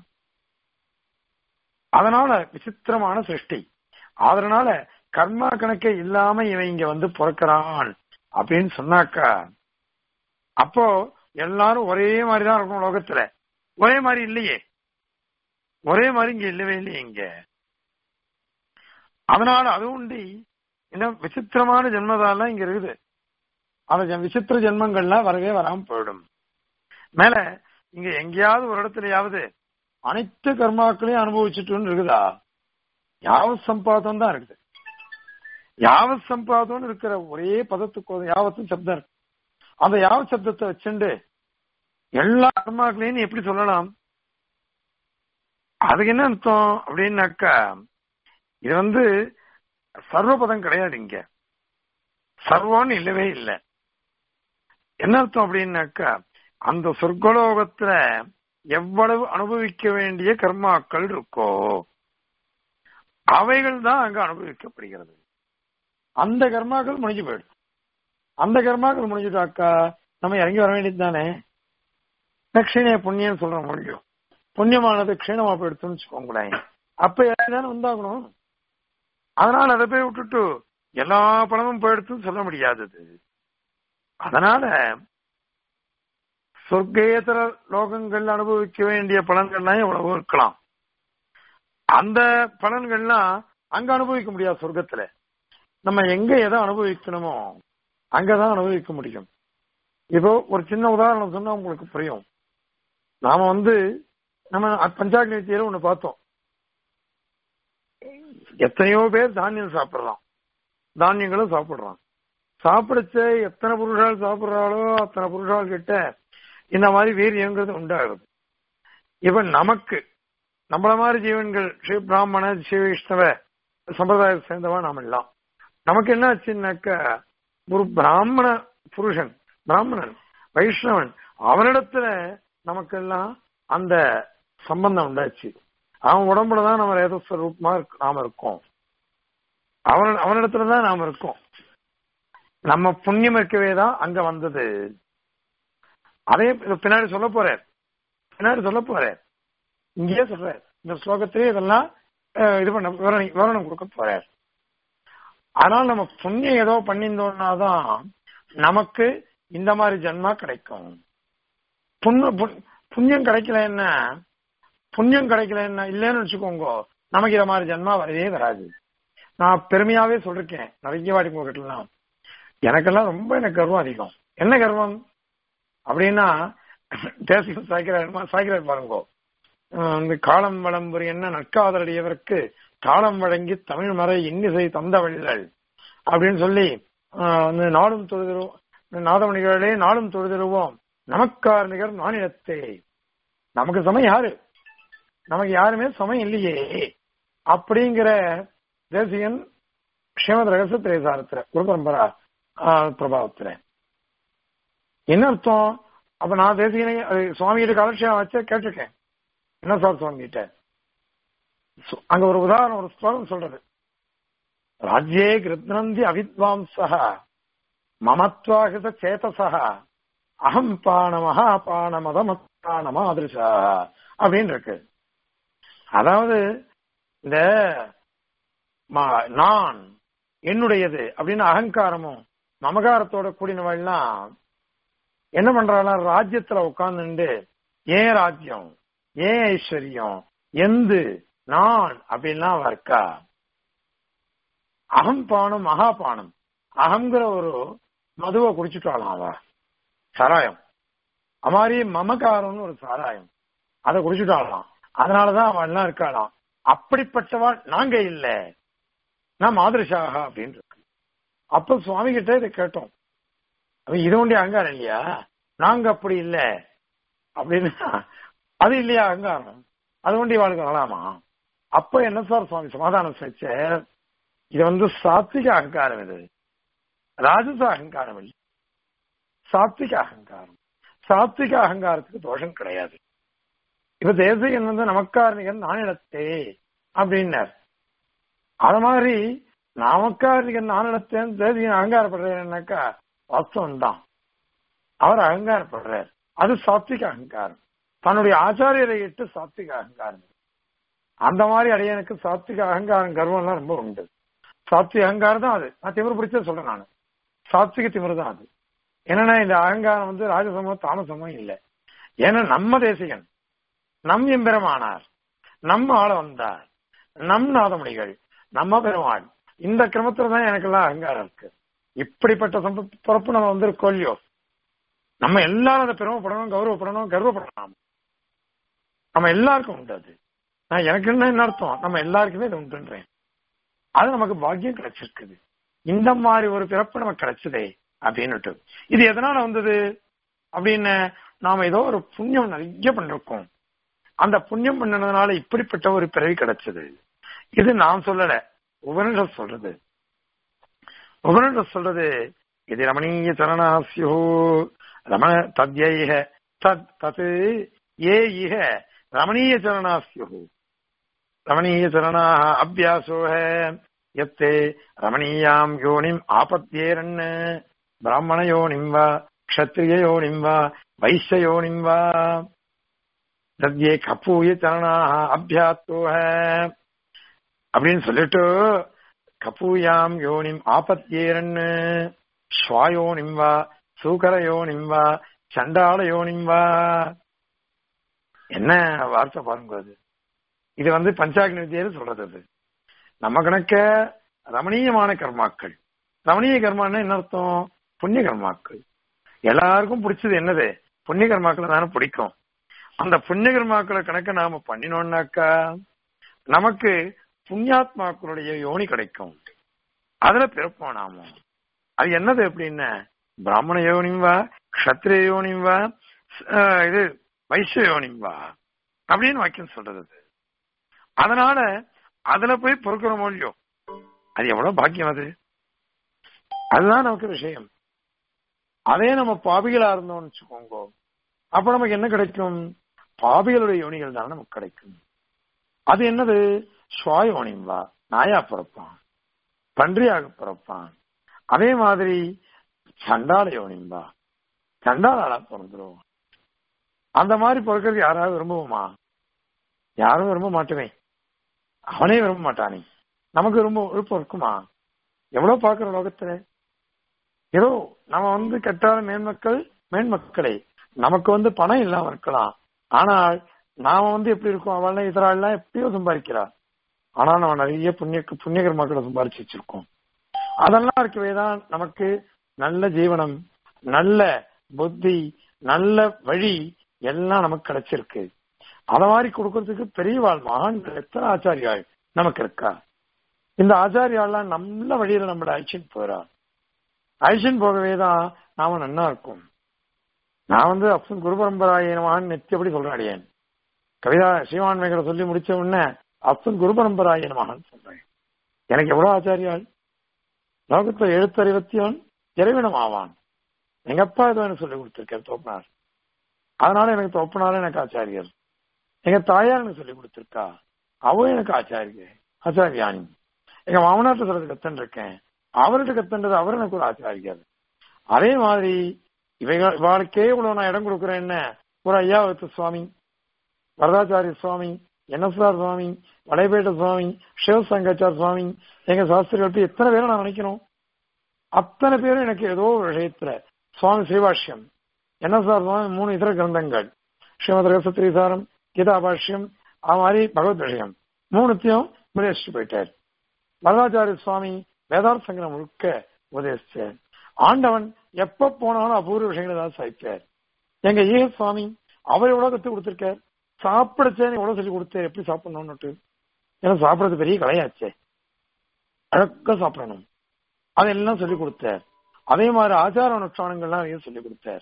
அதனால விசித்திரமான சிருஷ்டி அதனால கர்மா கணக்கே இல்லாம இவன் இங்க வந்து பிறக்கிறான் அப்படின்னு சொன்னாக்கா அப்போ எல்லாரும் ஒரே மாதிரிதான் இருக்கணும் லோகத்துல ஒரே மாதிரி இல்லையே ஒரே மாதிரி இங்க இல்லவே இல்லையே இங்க அதனால அது உண்டி என்ன விசித்திரமான ஜென்மதாலாம் இங்க இருக்குது அந்த விசித்திர ஜென்மங்கள்லாம் வரவே வராம போயிடும் மேல இங்க எங்கேயாவது ஒரு இடத்துலயாவது அனைத்து கர்மாக்களையும் அனுபவிச்சுட்டு இருக்குதா யாவ சம்பாதம் தான் இருக்குது யாவத் சம்பாதம்னு இருக்கிற ஒரே பதத்துக்கு யாவத்தும் சப்தம் இருக்கு அந்த யாவத் சப்தத்தை வச்சுண்டு எல்லா கர்மாக்களையும் எப்படி சொல்லலாம் அதுக்கு என்ன அர்த்தம் அப்படின்னாக்கா இது வந்து சர்வபதம் கிடையாது இங்க சர்வம்னு இல்லவே இல்லை என்ன அர்த்தம் அப்படின்னாக்கா அந்த சொர்க்கலோகத்துல எவ்வளவு அனுபவிக்க வேண்டிய கர்மாக்கள் இருக்கோ அவைகள் தான் அங்க அனுபவிக்கப்படுகிறது அந்த கர்மாக்கள் முடிஞ்சு போயிடும் அந்த கர்மாக்கள் முடிஞ்சுட்டாக்கா நம்ம இறங்கி வர வேண்டியது தானே தட்சிணைய புண்ணியம் சொல்ற முடியும் புண்ணியமானது க்ஷீணமா போயிடுத்துன்னு வச்சுக்கோங்களேன் அப்ப தானே வந்தாகணும் அதனால அதை போய் விட்டுட்டு எல்லா பணமும் போயிடுத்துன்னு சொல்ல முடியாதது அதனால சொர்க்கேதர லோகங்கள் அனுபவிக்க வேண்டிய பலன்கள்லாம் எவ்வளவோ இருக்கலாம் அந்த பலன்கள்லாம் அங்க அனுபவிக்க முடியாது சொர்க்கத்துல நம்ம எங்க எதை அனுபவிக்கணுமோ அங்கதான் அனுபவிக்க முடியும் இப்போ ஒரு சின்ன உதாரணம் சொன்னா உங்களுக்கு புரியும் நாம வந்து நம்ம பஞ்சாக்னி வித்தியில ஒண்ணு பார்த்தோம் எத்தனையோ பேர் தானியம் சாப்பிடுறான் தானியங்களும் சாப்பிடுறான் சாப்பிடுச்ச எத்தனை புருஷால் சாப்பிடுறாளோ அத்தனை புருஷால் கிட்ட இந்த மாதிரி வீரியங்கிறது உண்டாகுது இப்ப நமக்கு நம்மள மாதிரி ஜீவன்கள் ஸ்ரீ பிராமண ஸ்ரீ வைஷ்ணவ சம்பிரதாயத்தை சேர்ந்தவா நாம எல்லாம் நமக்கு என்ன ஆச்சுன்னாக்கா ஒரு பிராமண புருஷன் பிராமணன் வைஷ்ணவன் அவனிடத்துல நமக்கெல்லாம் அந்த சம்பந்தம் உண்டாச்சு அவன் உடம்புலதான் நம்ம ரேதஸ்வரூபமா நாம இருக்கோம் அவன் அவனிடத்துலதான் நாம இருக்கோம் நம்ம புண்ணியம் இருக்கவே தான் அங்க வந்தது அதே பின்னாடி சொல்ல போறார் பின்னாடி சொல்ல போறார் இங்கேயே சொல்றார் இந்த ஸ்லோகத்திலே இதெல்லாம் இது பண்ண விவரணி விவரணம் கொடுக்க போறார் அதனால நம்ம புண்ணியம் ஏதோ பண்ணியிருந்தோம்னா தான் நமக்கு இந்த மாதிரி ஜென்மா கிடைக்கும் புண்ணியம் கிடைக்கல என்ன புண்ணியம் கிடைக்கல என்ன இல்லைன்னு வச்சுக்கோங்க நமக்கு இத மாதிரி ஜென்மா வரவே வராது நான் பெருமையாவே சொல்லிருக்கேன் நிறைய வாடி உங்ககிட்டலாம் எனக்கெல்லாம் ரொம்ப எனக்கு கர்வம் அதிகம் என்ன கர்வம் அப்படின்னா தேசியம் சாய்க்கிறார் சாய்க்கிறார் பாருங்க இந்த காலம் வளம்புரி என்ன நற்காதலடியவருக்கு காலம் வழங்கி தமிழ் மறை இன்னிசை தந்தவள்ளல் அப்படின்னு சொல்லி வந்து நாடும் தொழுதிருவோம் நாதமணிகளே நாடும் தொழுதிருவோம் நமக்கார் நிகர் மாநிலத்தே நமக்கு சமயம் யாரு நமக்கு யாருமே சமயம் இல்லையே அப்படிங்கிற தேசியன் ஸ்ரீமத் ரகசிய திரைசாரத்துல குரு பரம்பரா பிரபாவத்துல என்ன அர்த்தம் அப்ப நான் தேசியனை சுவாமிகிட்ட கலட்சியம் வச்ச கேட்டிருக்கேன் என்ன சார் சுவாமி கிட்ட அங்க ஒரு உதாரணம் ஒரு ஸ்லோகம் சொல்றது ராஜ்யே கிருத்னந்தி அவித்வாம்சா மமத்வாகித சேதசா அகம் பான மகாபான மதமத்தான மாதிரிசா அப்படின்னு இருக்கு அதாவது இந்த நான் என்னுடையது அப்படின்னு அகங்காரமும் மமகாரத்தோட கூடினவெல்லாம் என்ன பண்றாங்க ராஜ்யத்துல உட்கார்ந்துட்டு ஏன் ராஜ்யம் ஏன் ஐஸ்வர்யம் எந்து நான் அப்படின்லாம் இருக்கா அகம் பானம் மகாபானம் அகங்கிற ஒரு மதுவை குடிச்சுட்டாளாம் அவ சாராயம் அமாரி மமகாரம்னு ஒரு சாராயம் அதை குடிச்சுட்டாளாம் அதனாலதான் அவன் எல்லாம் இருக்காளாம் அப்படிப்பட்டவா நாங்க இல்ல நான் மாதிரிஷாக அப்படின்னு இருக்கு அப்ப சுவாமி கிட்ட இதை கேட்டோம் இது ஒண்டி அகங்காரம் இல்லையா நாங்க அப்படி இல்ல அப்படின்னு அது இல்லையா அகங்காரம் அது ஒண்டி வாழ்க்கை வரலாமா அப்ப என்ன சார் சுவாமி சமாதானம் வச்ச இது வந்து சாத்விக அகங்காரம் இது ராஜச அகங்காரம் இல்லை சாத்விக அகங்காரம் சாத்விக அகங்காரத்துக்கு தோஷம் கிடையாது இப்ப தேசிகன் வந்து நமக்காரணிகன் நானிடத்தே அப்படின்னார் அது மாதிரி நமக்காரணிகன் நானிடத்தேன்னு தேசிகன் அகங்காரப்படுறேன்னாக்கா வாஸ்தவம் தான் அவர் அகங்காரப்படுறார் அது சாத்விக அகங்காரம் தன்னுடைய ஆச்சாரியரை இட்டு சாத்விக அகங்காரம் அந்த மாதிரி அடையனுக்கு சாத்விக அகங்காரம் கர்வம்லாம் ரொம்ப உண்டு சாத்விக அகங்காரம் தான் அது நான் திமிரு பிடிச்ச சொல்றேன் நான் சாத்விக திமிரு தான் அது என்னன்னா இந்த அகங்காரம் வந்து ராஜசமோ தாமசமோ இல்லை ஏன்னா நம்ம தேசிகன் நம் எம்பெருமானார் நம்ம ஆள வந்தார் நம் நாதமணிகள் நம்ம பெருமாள் இந்த கிரமத்துல தான் எனக்கெல்லாம் அகங்காரம் இருக்கு இப்படிப்பட்ட பிறப்பு நம்ம வந்திருக்கோம் இல்லையோ நம்ம எல்லாரும் அதை பெருமைப்படணும் கௌரவப்படணும் கர்வப்படணும் நம்ம எல்லாருக்கும் உண்டு அது நான் எனக்கு என்ன என்ன அர்த்தம் நம்ம எல்லாருக்குமே இது உண்டுன்றேன் அது நமக்கு பாக்கியம் கிடைச்சிருக்குது இந்த மாதிரி ஒரு பிறப்பு நமக்கு கிடைச்சதே அப்படின்னுட்டு இது எதனால வந்தது அப்படின்னு நாம ஏதோ ஒரு புண்ணியம் நிறைய பண்ணிருக்கோம் அந்த புண்ணியம் பண்ணதுனால இப்படிப்பட்ட ஒரு பிறவி கிடைச்சது இது நான் சொல்லல உபனிஷத் சொல்றது உபனிஷத் சொல்றது இது ரமணீய சரணாசியோ ரமண தத்யைக தத் தத் ஏ இக ரமணீய சரணாசியோ ரமணீய சரணாக அபியாசோ எத்தே ரமணீயாம் யோனிம் ஆபத்தியேரன் பிராமண யோனிம் வா க்ஷத்ரிய யோனிம் வா வைश्य யோனிம் வா தத்யே கப்பூய சரணாக அபியாத்தோ அப்படின்னு சொல்லிட்டு கப்பூயாம் யோனிம் ஆபத்தியேரன் ஸ்வாயோனிம் வா சூகர யோனிம் வா சண்டாள யோனிம் வா என்ன வார்த்தை பாருங்க அது இது வந்து பஞ்சாக்னி வித்தியில சொல்றது அது நம்ம கணக்க ரமணீயமான கர்மாக்கள் ரமணீய கர்மான்னா என்ன அர்த்தம் புண்ணிய கர்மாக்கள் எல்லாருக்கும் பிடிச்சது என்னது புண்ணிய கர்மாக்களை தானே பிடிக்கும் அந்த புண்ணிய கர்மாக்களை கணக்க நாம பண்ணினோம்னாக்கா நமக்கு புண்ணியாத்மாக்களுடைய யோனி கிடைக்கும் அதுல பிறப்போம் நாம அது என்னது எப்படின்னா பிராமண யோனிம் வா கஷத்திரிய யோனிம் வா அஹ் இது வைசிய யோனிம் வா அப்படின்னு வாக்கியம் சொல்றது அது. அதனால அதுல போய் பொறுக்கிற மொழியோ அது எவ்வளவு பாக்கியம் அது அதுதான் நமக்கு விஷயம் அதே நம்ம பாபிகளா இருந்தோம்னு வச்சுக்கோங்க அப்ப நமக்கு என்ன கிடைக்கும் பாபிகளுடைய யோனிகள் தான் நமக்கு கிடைக்கும் அது என்னது ஸ்வாயோனிம் வா நாயா பிறப்பான் பன்றியாக பிறப்பான் அதே மாதிரி சண்டாள யோனிம் வா சண்டாளாளா பிறந்துரும் அந்த மாதிரி பிறக்கிறது யாராவது விரும்புவோமா யாரும் விரும்ப மாட்டோமே அவனே விரும்ப மாட்டானே நமக்கு ரொம்ப விருப்பம் இருக்குமா எவ்வளவு பாக்குற லோகத்துல ஏதோ நம்ம வந்து கெட்டாத மேன்மக்கள் மேன்மக்களே நமக்கு வந்து பணம் இல்லாம இருக்கலாம் ஆனால் நாம வந்து எப்படி இருக்கோம் அவள்லாம் இதராள்லாம் எப்படியோ சம்பாதிக்கிறா ஆனா நம்ம நிறைய புண்ணிய புண்ணியகர்மாக்களை சம்பாரிச்சு வச்சிருக்கோம் அதெல்லாம் இருக்கவே தான் நமக்கு நல்ல ஜீவனம் நல்ல புத்தி நல்ல வழி எல்லாம் நமக்கு கிடைச்சிருக்கு அத மாதிரி கொடுக்கறதுக்கு பெரியவாள் மகான்கள் எத்தனை ஆச்சாரியாள் நமக்கு இருக்கா இந்த ஆச்சாரியாள்லாம் நல்ல வழியில நம்மள அழிச்சுன்னு போறா அழிச்சுன்னு போகவே தான் நாம நன்னா இருக்கும் நான் வந்து அப்பன் குரு பரம்பராய மகான் நெத்தியபடி சொல்றேன் அடியேன் கவிதா ஸ்ரீவான்மைகளை சொல்லி முடிச்ச உடனே அப்பன் குரு பரம்பராய மகான் சொல்றேன் எனக்கு எவ்வளவு ஆச்சாரியாள் லோகத்துல எழுத்தறிவத்தியவன் இறைவினம் ஆவான் எங்க அப்பா ஏதோ எனக்கு சொல்லி கொடுத்திருக்காரு தோப்பனார் அதனால எனக்கு தோப்பனார் எனக்கு ஆச்சாரியர் எங்க தாயார் எனக்கு சொல்லி கொடுத்திருக்கா அவ எனக்கு ஆச்சாரிய ஆச்சாரியானி எங்க மாமனார்ட்ட சொல்றது கத்தன் இருக்கேன் அவர்கிட்ட கத்தன்றது அவர் எனக்கு ஒரு ஆச்சாரியார் அதே மாதிரி இவைகள் இவாளுக்கே இவ்வளவு நான் இடம் கொடுக்குறேன் என்ன ஒரு ஐயாவத்து சுவாமி வரதாச்சாரிய சுவாமி என்எஸ்ஆர் சுவாமி வடைபேட்ட சுவாமி சிவசங்காச்சார் சுவாமி எங்க சாஸ்திரிகள் எத்தனை பேரை நான் நினைக்கணும் அத்தனை பேரும் எனக்கு ஏதோ ஒரு விஷயத்துல சுவாமி ஸ்ரீபாஷ்யம் என்எஸ்ஆர் சுவாமி மூணு இதர கிரந்தங்கள் ஸ்ரீமத் ரகசத்திரிசாரம் கீதா பாஷ்யம் அது மாதிரி பகவத் விஷயம் மூணுத்தையும் உபதேசிச்சு போயிட்டார் வரதாச்சாரிய சுவாமி வேதார்த்த சங்கரம் முழுக்க உபதேசிச்சார் ஆண்டவன் எப்ப போனாலும் அபூர்வ விஷயங்களை ஏதாவது சாய்ப்பார் எங்க ஏ சுவாமி அவர் எவ்வளவு கத்து கொடுத்திருக்கார் சாப்பிடச்சே எவ்வளவு சொல்லி கொடுத்தார் எப்படி சாப்பிடணும்னுட்டு ஏன்னா சாப்பிடறது பெரிய கலையாச்சே அழகா சாப்பிடணும் அதெல்லாம் சொல்லி கொடுத்தார் அதே மாதிரி ஆச்சார அனுஷ்டானங்கள்லாம் நிறைய சொல்லி கொடுத்தார்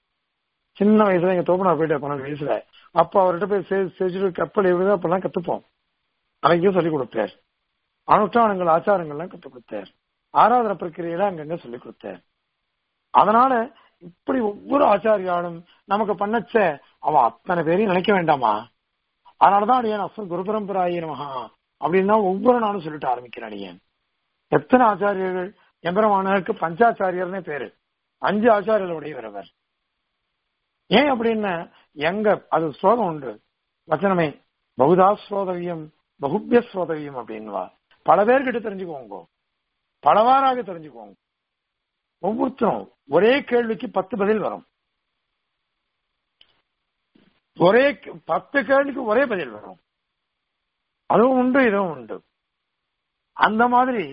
சின்ன வயசுல எங்க தோப்பனார் போயிட்டு பன்னெண்டு வயசுல அப்ப அவர்கிட்ட போய் செஞ்சுட்டு கப்பல் எப்படிதான் அப்பெல்லாம் கத்துப்போம் அதையும் சொல்லி கொடுத்தார் அனுஷ்டானங்கள் ஆச்சாரங்கள்லாம் கத்துக் கொடுத்தார் ஆராதனை பிரக்கிரியில அங்கங்க சொல்லி கொடுத்தார் அதனால இப்படி ஒவ்வொரு ஆச்சாரியாலும் நமக்கு பண்ணச்ச அவ அத்தனை பேரையும் நினைக்க வேண்டாமா அதனாலதான் அடியன் அசன் குரு பரம்பராய மகா அப்படின்னு ஒவ்வொரு நாளும் சொல்லிட்டு ஆரம்பிக்கிறேன் அடியன் எத்தனை ஆச்சாரியர்கள் எம்பெருமானருக்கு பஞ்சாச்சாரியர்னே பேரு அஞ்சு ஆச்சாரியர்கள் உடையவர் அவர் ஏன் அப்படின்னா எங்க அது ஸ்லோகம் உண்டு வச்சனமே பகுதா ஸ்ரோதவியம் பகுபிய ஸ்ரோதவியம் அப்படின்வா பல பேர்கிட்ட தெரிஞ்சுக்கோங்க பலவாறாக தெரிஞ்சுக்கோங்க ஒவ்வொருத்தரும் ஒரே கேள்விக்கு பத்து பதில் வரும் ஒரே பத்து கேள்விக்கு ஒரே பதில் வரும் அதுவும் உண்டு இதுவும் உண்டு அந்த மாதிரி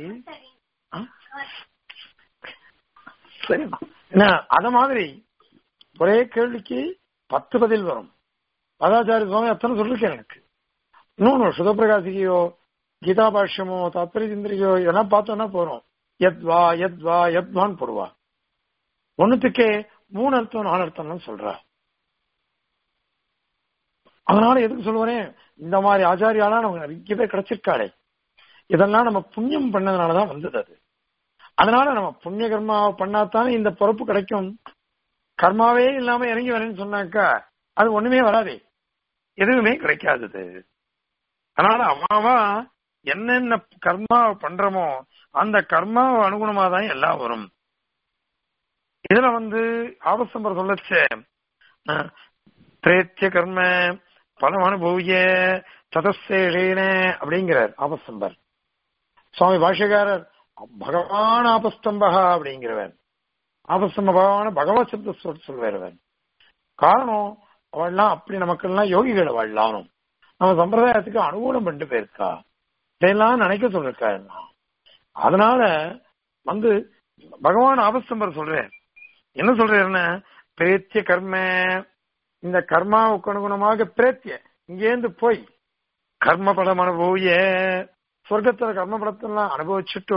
சரிம்மா என்ன அத மாதிரி ஒரே கேள்விக்கு பத்து பதில் வரும் பதாச்சாரிய சுவாமி அத்தனை சொல்லிருக்கேன் எனக்கு இன்னொன்னு சுதப்பிரகாசிகையோ கீதா பாஷ்யமோ தாத்பரிய சிந்திரிகையோ இதெல்லாம் பார்த்தோம்னா போறோம் எத்வா எத்வா எத்வான்னு போடுவா ஒண்ணுத்துக்கே மூணு அர்த்தம் நாலு அர்த்தம்னு சொல்றா அதனால எதுக்கு சொல்லுவேன் இந்த மாதிரி ஆச்சாரியாலாம் நமக்கு நிறைய பேர் கிடைச்சிருக்காளே இதெல்லாம் நம்ம புண்ணியம் பண்ணதுனாலதான் வந்தது அது அதனால நம்ம புண்ணிய கர்மாவை பண்ணாதானே இந்த பொறுப்பு கிடைக்கும் கர்மாவே இல்லாம இறங்கி வரேன்னு சொன்னாக்கா அது ஒண்ணுமே வராதே எதுவுமே கிடைக்காதது அதனால அம்மாவா என்னென்ன கர்மாவை பண்றோமோ அந்த கர்மாவை அனுகுணமா தான் எல்லாம் வரும் இதுல வந்து ஆபசம்பர் சொல்லச்சே பிரேத்திய கர்ம பலம் அனுபவிய சதசேஷேன அப்படிங்கிறார் ஆபஸ்தம்பர் சுவாமி பாஷ்யக்காரர் பகவான் ஆபஸ்தம்பகா அப்படிங்கிறவர் ஆபஸ்தம்ப பகவான பகவத் சப்த சொல்வார் அவர் காரணம் அவள்லாம் அப்படி நமக்கெல்லாம் யோகிகளை வாழலாம் நம்ம சம்பிரதாயத்துக்கு அனுகூலம் பண்ணிட்டு போயிருக்கா இதையெல்லாம் நினைக்க சொல்லிருக்கா எல்லாம் அதனால வந்து பகவான் ஆபஸ்தம்பர் சொல்றார் என்ன சொல்றாருன்னா பிரேத்திய கர்ம இந்த கர்மாவுக்கு அனுகுணமாக பிரேத்திய இங்கேருந்து போய் கர்ம பலம் அனுபவிய சொர்க்கத்துல கர்ம பலத்தெல்லாம் அனுபவிச்சுட்டு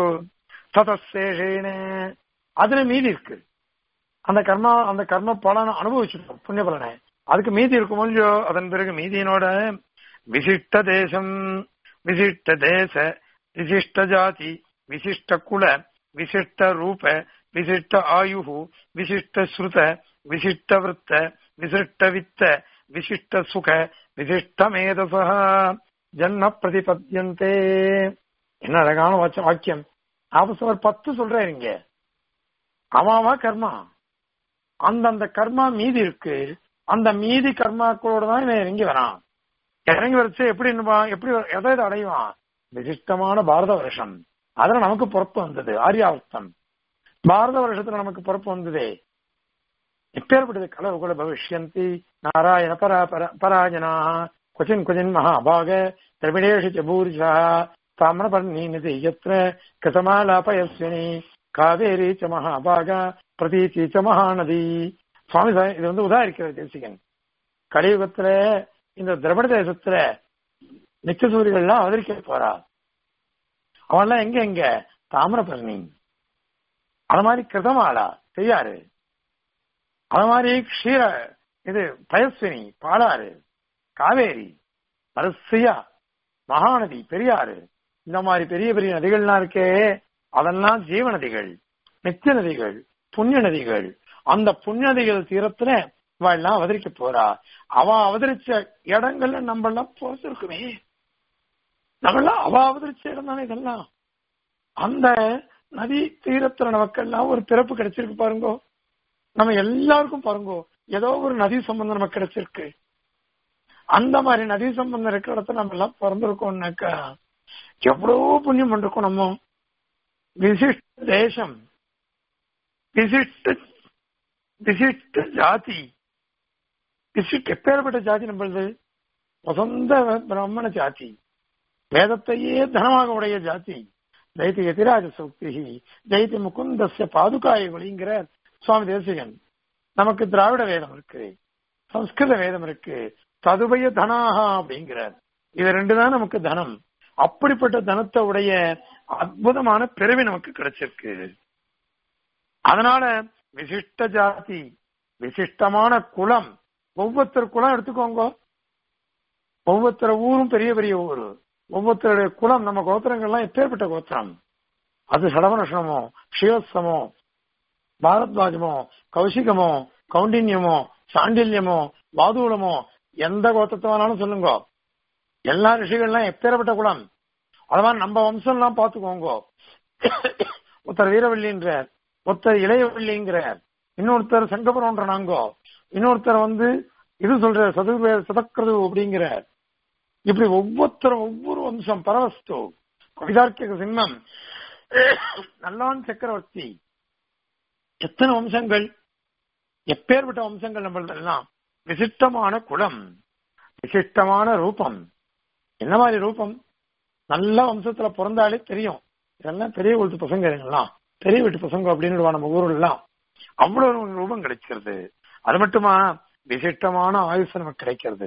சதசேஷேன அதுல மீதி இருக்கு அந்த கர்மா அந்த கர்ம பலனை அனுபவிச்சுட்டோம் புண்ணிய பலனை அதுக்கு மீதி இருக்கும் இல்லையோ அதன் பிறகு மீதியினோட விசிஷ்ட தேசம் விசிஷ்ட தேச விசிஷ்ட ஜாதி விசிஷ்ட குல விசிஷ்ட ரூப விசிஷ்ட ஆயு விசிஷ்ட ஸ்ருத விசிஷ்ட விற்த்த விசிஷ்ட வித்த விசிஷ்ட சுக விசிஷ்ட மேதசா ஜன்ம பிரதிபத்தியந்தே என்ன அழகான வாச்ச- வாக்கியம் ஆபசவர் பத்து சொல்றாரு இங்க அவாவா கர்மா அந்தந்த கர்மா மீதி இருக்கு அந்த மீதி கர்மாக்களோட தான் இவன் இறங்கி வரான் இறங்கி வரைச்சு எப்படி என்னவான், எப்படி எதை எதை அடைவான் விசிஷ்டமான பாரத வருஷம் அதுல நமக்கு பொறுப்பு வந்தது ஆரியாவர்த்தம் பாரத வருஷத்துல நமக்கு பொறுப்பு வந்ததே எப்பேற்பட்டது கலவுகுல பவிஷ்யந்தி நாராயண பரா பர பராஜனா கொச்சின் கொச்சின் மகாபாக திரவிடேஷு ச பூரிஷா தாமிரபர்ணி நிதி யத்ர கசமாலாபயஸ்வினி காவேரி ச மகாபாகா பிரதீதி ச மகாநதி சுவாமி சா- இது வந்து உதாரிக்கிறது தேசிகன் கலியுகத்துல இந்த திரவிட தேசத்துல நிச்சசூரிகள்லாம் அவதரிக்க போறா அவன்லாம் எங்க எங்க தாமிரபரணி அது மாதிரி கிருதமாலா செய்யாறு அது மாதிரி க்ஷீர இது பயஸ்வினி பாலாறு காவேரி வரிசையா மகாநதி பெரியாறு இந்த மாதிரி பெரிய பெரிய நதிகள்லாம் இருக்கே அதெல்லாம் ஜீவ நதிகள் நித்திய நதிகள் புண்ணிய நதிகள் அந்த புண்ணிய நதிகள் தீரத்துல இவ எல்லாம் அவதரிக்க போறா அவ அவதரிச்ச இடங்கள்ல நம்ம எல்லாம் போசிருக்குமே நம்மளாம் அவ அவதரிச்ச இடம் தானே இதெல்லாம் அந்த நதி தீரத்துல நமக்கெல்லாம் ஒரு பிறப்பு கிடைச்சிருக்கு பாருங்கோ நம்ம எல்லாருக்கும் பாருங்கோ ஏதோ ஒரு நதி சம்பந்தம் நமக்கு கிடைச்சிருக்கு அந்த மாதிரி நதி சம்பந்தம் இருக்கிற இடத்துல நம்ம எல்லாம் பிறந்திருக்கோம்னாக்கா எவ்வளவோ புண்ணியம் பண்ணிருக்கோம் நம்ம விசிஷ்ட தேசம் விசிஷ்ட விசிஷ்ட ஜாதி விசிஷ்ட எப்பேற்பட்ட ஜாதி நம்மளது வசந்த பிராமண ஜாதி வேதத்தையே தனமாக உடைய ஜாதி ஜெயதி எதிராஜ சூக்தி ஜெயதி முகுந்தஸ்ய பாதுகாய ஒளிங்கிற சுவாமி தேசிகன் நமக்கு திராவிட வேதம் இருக்கு சம்ஸ்கிருத வேதம் இருக்கு ததுபய தனாகா அப்படிங்கிறார் இது ரெண்டு தான் நமக்கு தனம் அப்படிப்பட்ட தனத்தை உடைய அற்புதமான பிறவி நமக்கு கிடைச்சிருக்கு அதனால விசிஷ்ட ஜாதி விசிஷ்டமான குலம் ஒவ்வொருத்தர் குலம் எடுத்துக்கோங்க ஒவ்வொருத்தர் ஊரும் பெரிய பெரிய ஊரு ஒவ்வொருத்தருடைய குலம் நம்ம கோத்திரங்கள்லாம் எப்பேற்பட்ட கோத்திரம் அது சடவனஷனமோ ஷியோத்சமோ பாரத்வாஜமோ கௌசிகமோ கௌண்டின்யமோ சாண்டில்யமோ வாதூலமோ எந்த கோத்திரத்தை வேணாலும் சொல்லுங்க எல்லா ரிஷிகள்லாம் எப்பேற்பட்ட குலம் அது மாதிரி நம்ம வம்சம்லாம் பார்த்துக்கோங்க ஒருத்தர் வீரவல்லின்றார் ஒருத்தர் இளையவல்லிங்கிறார் இன்னொருத்தர் சங்கபுரம்ன்ற நாங்கோ இன்னொருத்தர் வந்து இது சொல்ற சதுர்வே சதக்கிரது அப்படிங்கிறார் இப்படி ஒவ்வொருத்தரும் ஒவ்வொரு வம்சம் பரவஸ்து கவிதார்க்கிக சிம்மம் நல்லான் சக்கரவர்த்தி எத்தனை வம்சங்கள் எப்பேற்பட்ட வம்சங்கள் நம்மளெல்லாம் விசிஷ்டமான குலம் விசிஷ்டமான ரூபம் என்ன மாதிரி ரூபம் நல்ல வம்சத்துல பிறந்தாலே தெரியும் இதெல்லாம் பெரிய வீட்டு பசங்க இதுங்கெல்லாம் பெரிய வீட்டு பசங்க அப்படின்னு நம்ம ஊர்ல எல்லாம் அவ்வளவு ஒரு ரூபம் கிடைக்கிறது அது மட்டுமா விசிஷ்டமான ஆயுசு நமக்கு கிடைக்கிறது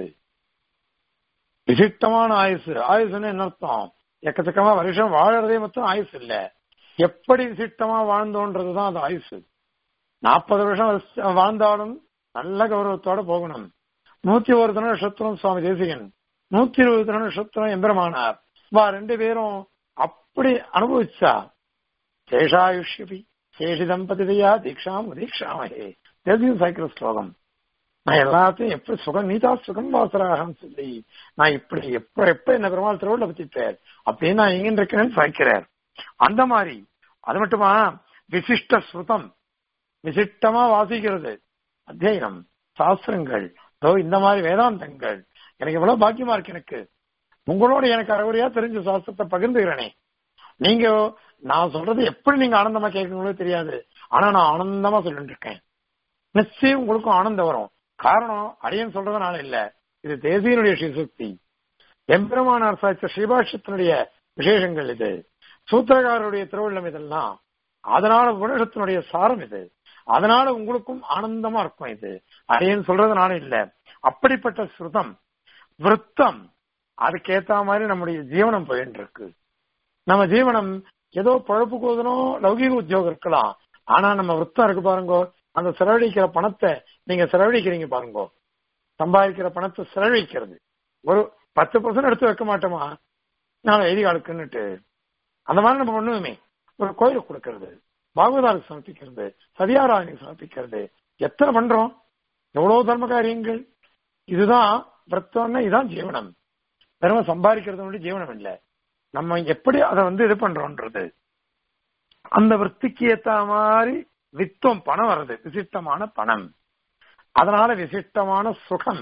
விசிஷ்டமான ஆயுசு ஆயுசுன்னு என்ன அர்த்தம் எக்கச்சக்கமா வருஷம் வாழறதே மொத்தம் ஆயுசு இல்ல எப்படி விசிஷ்டமா வாழ்ந்தோன்றதுதான் அது ஆயுசு நாற்பது வருஷம் வசி- வாழ்ந்தாலும் நல்ல கௌரவத்தோட போகணும் நூத்தி ஒரு தின நட்சத்திரம் சுவாமி தேசிகன் நூத்தி இருபது தின நட்சத்திரம் எம்பெருமானார் வா ரெண்டு பேரும் அப்படி அனுபவிச்சா சேஷாயுஷ்யபி சேஷி தம்பதியா தீக்ஷாம் தீக்ஷாமஹே தேசியம் சாய்க்கிற ஸ்லோகம் நான் எல்லாத்தையும் எப்படி சுகம் நீதா சுகம் வாசராகன்னு சொல்லி நான் இப்படி எப்ப எப்ப என்ன பெருமாள் திருவிழா பத்திப்பார் அப்படின்னு நான் எங்க இருக்கேன்னு சாய்க்கிறார் அந்த மாதிரி அது மட்டுமா விசிஷ்ட ஸ்ருதம் விசிஷ்டமா வாசிக்கிறது அத்தியனம் சாஸ்திரங்கள் இதோ இந்த மாதிரி வேதாந்தங்கள் எனக்கு எவ்வளவு பாக்கியமா இருக்கு எனக்கு உங்களோட எனக்கு அறகுறையா தெரிஞ்ச சாஸ்திரத்தை பகிர்ந்துக்கிறேனே நீங்க நான் சொல்றது எப்படி நீங்க ஆனந்தமா கேட்கணுங்களோ தெரியாது ஆனா நான் ஆனந்தமா சொல்லிட்டு இருக்கேன் நிச்சயம் உங்களுக்கும் ஆனந்தம் வரும் காரணம் அடியன் சொல்றதுனால இல்ல இது தேசியனுடைய ஸ்ரீசுக்தி எம்பெருமானார் சாய்ச்ச ஸ்ரீபாஷ்யத்தினுடைய விசேஷங்கள் இது சூத்திரகாரருடைய திருவள்ளம் இதெல்லாம் அதனால உபனிஷத்தினுடைய சாரம் இது அதனால உங்களுக்கும் ஆனந்தமா இருக்கும் இது அடியன் சொல்றதுனால இல்ல அப்படிப்பட்ட ஸ்ருதம் விருத்தம் அதுக்கேத்த மாதிரி நம்முடைய ஜீவனம் போயிட்டு இருக்கு நம்ம ஜீவனம் ஏதோ பழப்பு கோதனும் லௌகிக உத்தியோகம் இருக்கலாம் ஆனா நம்ம விருத்தம் இருக்கு பாருங்க அந்த செலவழிக்கிற பணத்தை நீங்க செலவழிக்கிறீங்க பாருங்க சம்பாதிக்கிற பணத்தை செலவழிக்கிறது ஒரு பத்து பர்சன்ட் எடுத்து வைக்க மாட்டோமா நான் எழுதி ஆளுக்குன்னுட்டு அந்த மாதிரி நம்ம பண்ணுவோமே ஒரு கோயிலுக்கு கொடுக்கறது பாகவதாருக்கு சமர்ப்பிக்கிறது சதியாராயனுக்கு சமர்ப்பிக்கிறது எத்தனை பண்றோம் எவ்வளவு தர்ம காரியங்கள் இதுதான் விரத்தம்னா இதுதான் ஜீவனம் வெறும் சம்பாதிக்கிறது மட்டும் ஜீவனம் இல்ல நம்ம எப்படி அதை வந்து இது பண்றோம்ன்றது அந்த விற்பிக்கு ஏத்த மாதிரி வித்தம் பணம் வருது விசிஷ்டமான பணம் அதனால விசிஷ்டமான சுகம்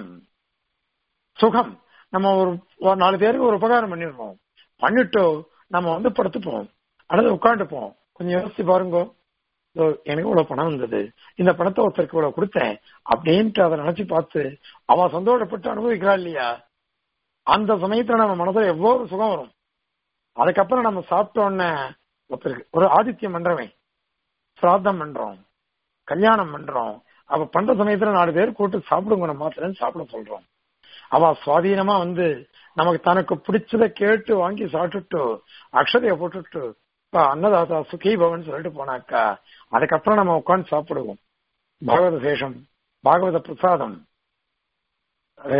சுகம் நம்ம ஒரு ஒரு நாலு பேருக்கு ஒரு உபகாரம் பண்ணிடுறோம் பண்ணிட்டு நம்ம வந்து படுத்துப்போம் அல்லது உட்காந்துப்போம் கொஞ்சம் யோசிச்சு பாருங்க இதோ எனக்கு இவ்வளவு பணம் வந்தது இந்த பணத்தை ஒருத்தருக்கு இவ்வளவு கொடுத்தேன் அப்படின்ட்டு அதை நினைச்சு பார்த்து அவன் சந்தோஷப்பட்டு அனுபவிக்கிறா இல்லையா அந்த சமயத்துல நம்ம மனசுல எவ்வளவு சுகம் வரும் அதுக்கப்புறம் நம்ம சாப்பிட்ட உடனே ஒருத்தருக்கு ஒரு ஆதித்யம் பண்றவன் சிராத்தம் பண்றோம் கல்யாணம் பண்றோம் அவ பண்ற சமயத்துல நாலு பேர் கூட்டு சாப்பிடுங்க நம்ம மாத்திரம் சாப்பிட சொல்றோம் அவ சுவாதீனமா வந்து நமக்கு தனக்கு பிடிச்சதை கேட்டு வாங்கி சாப்பிட்டுட்டு அக்ஷதைய போட்டுட்டு "பா, அன்னதாதா சுகி பவன் சொல்லிட்டு போனாக்கா அதுக்கப்புறம் நம்ம உட்கார்ந்து சாப்பிடுவோம் பாகவத சேஷம் பாகவத பிரசாதம் அது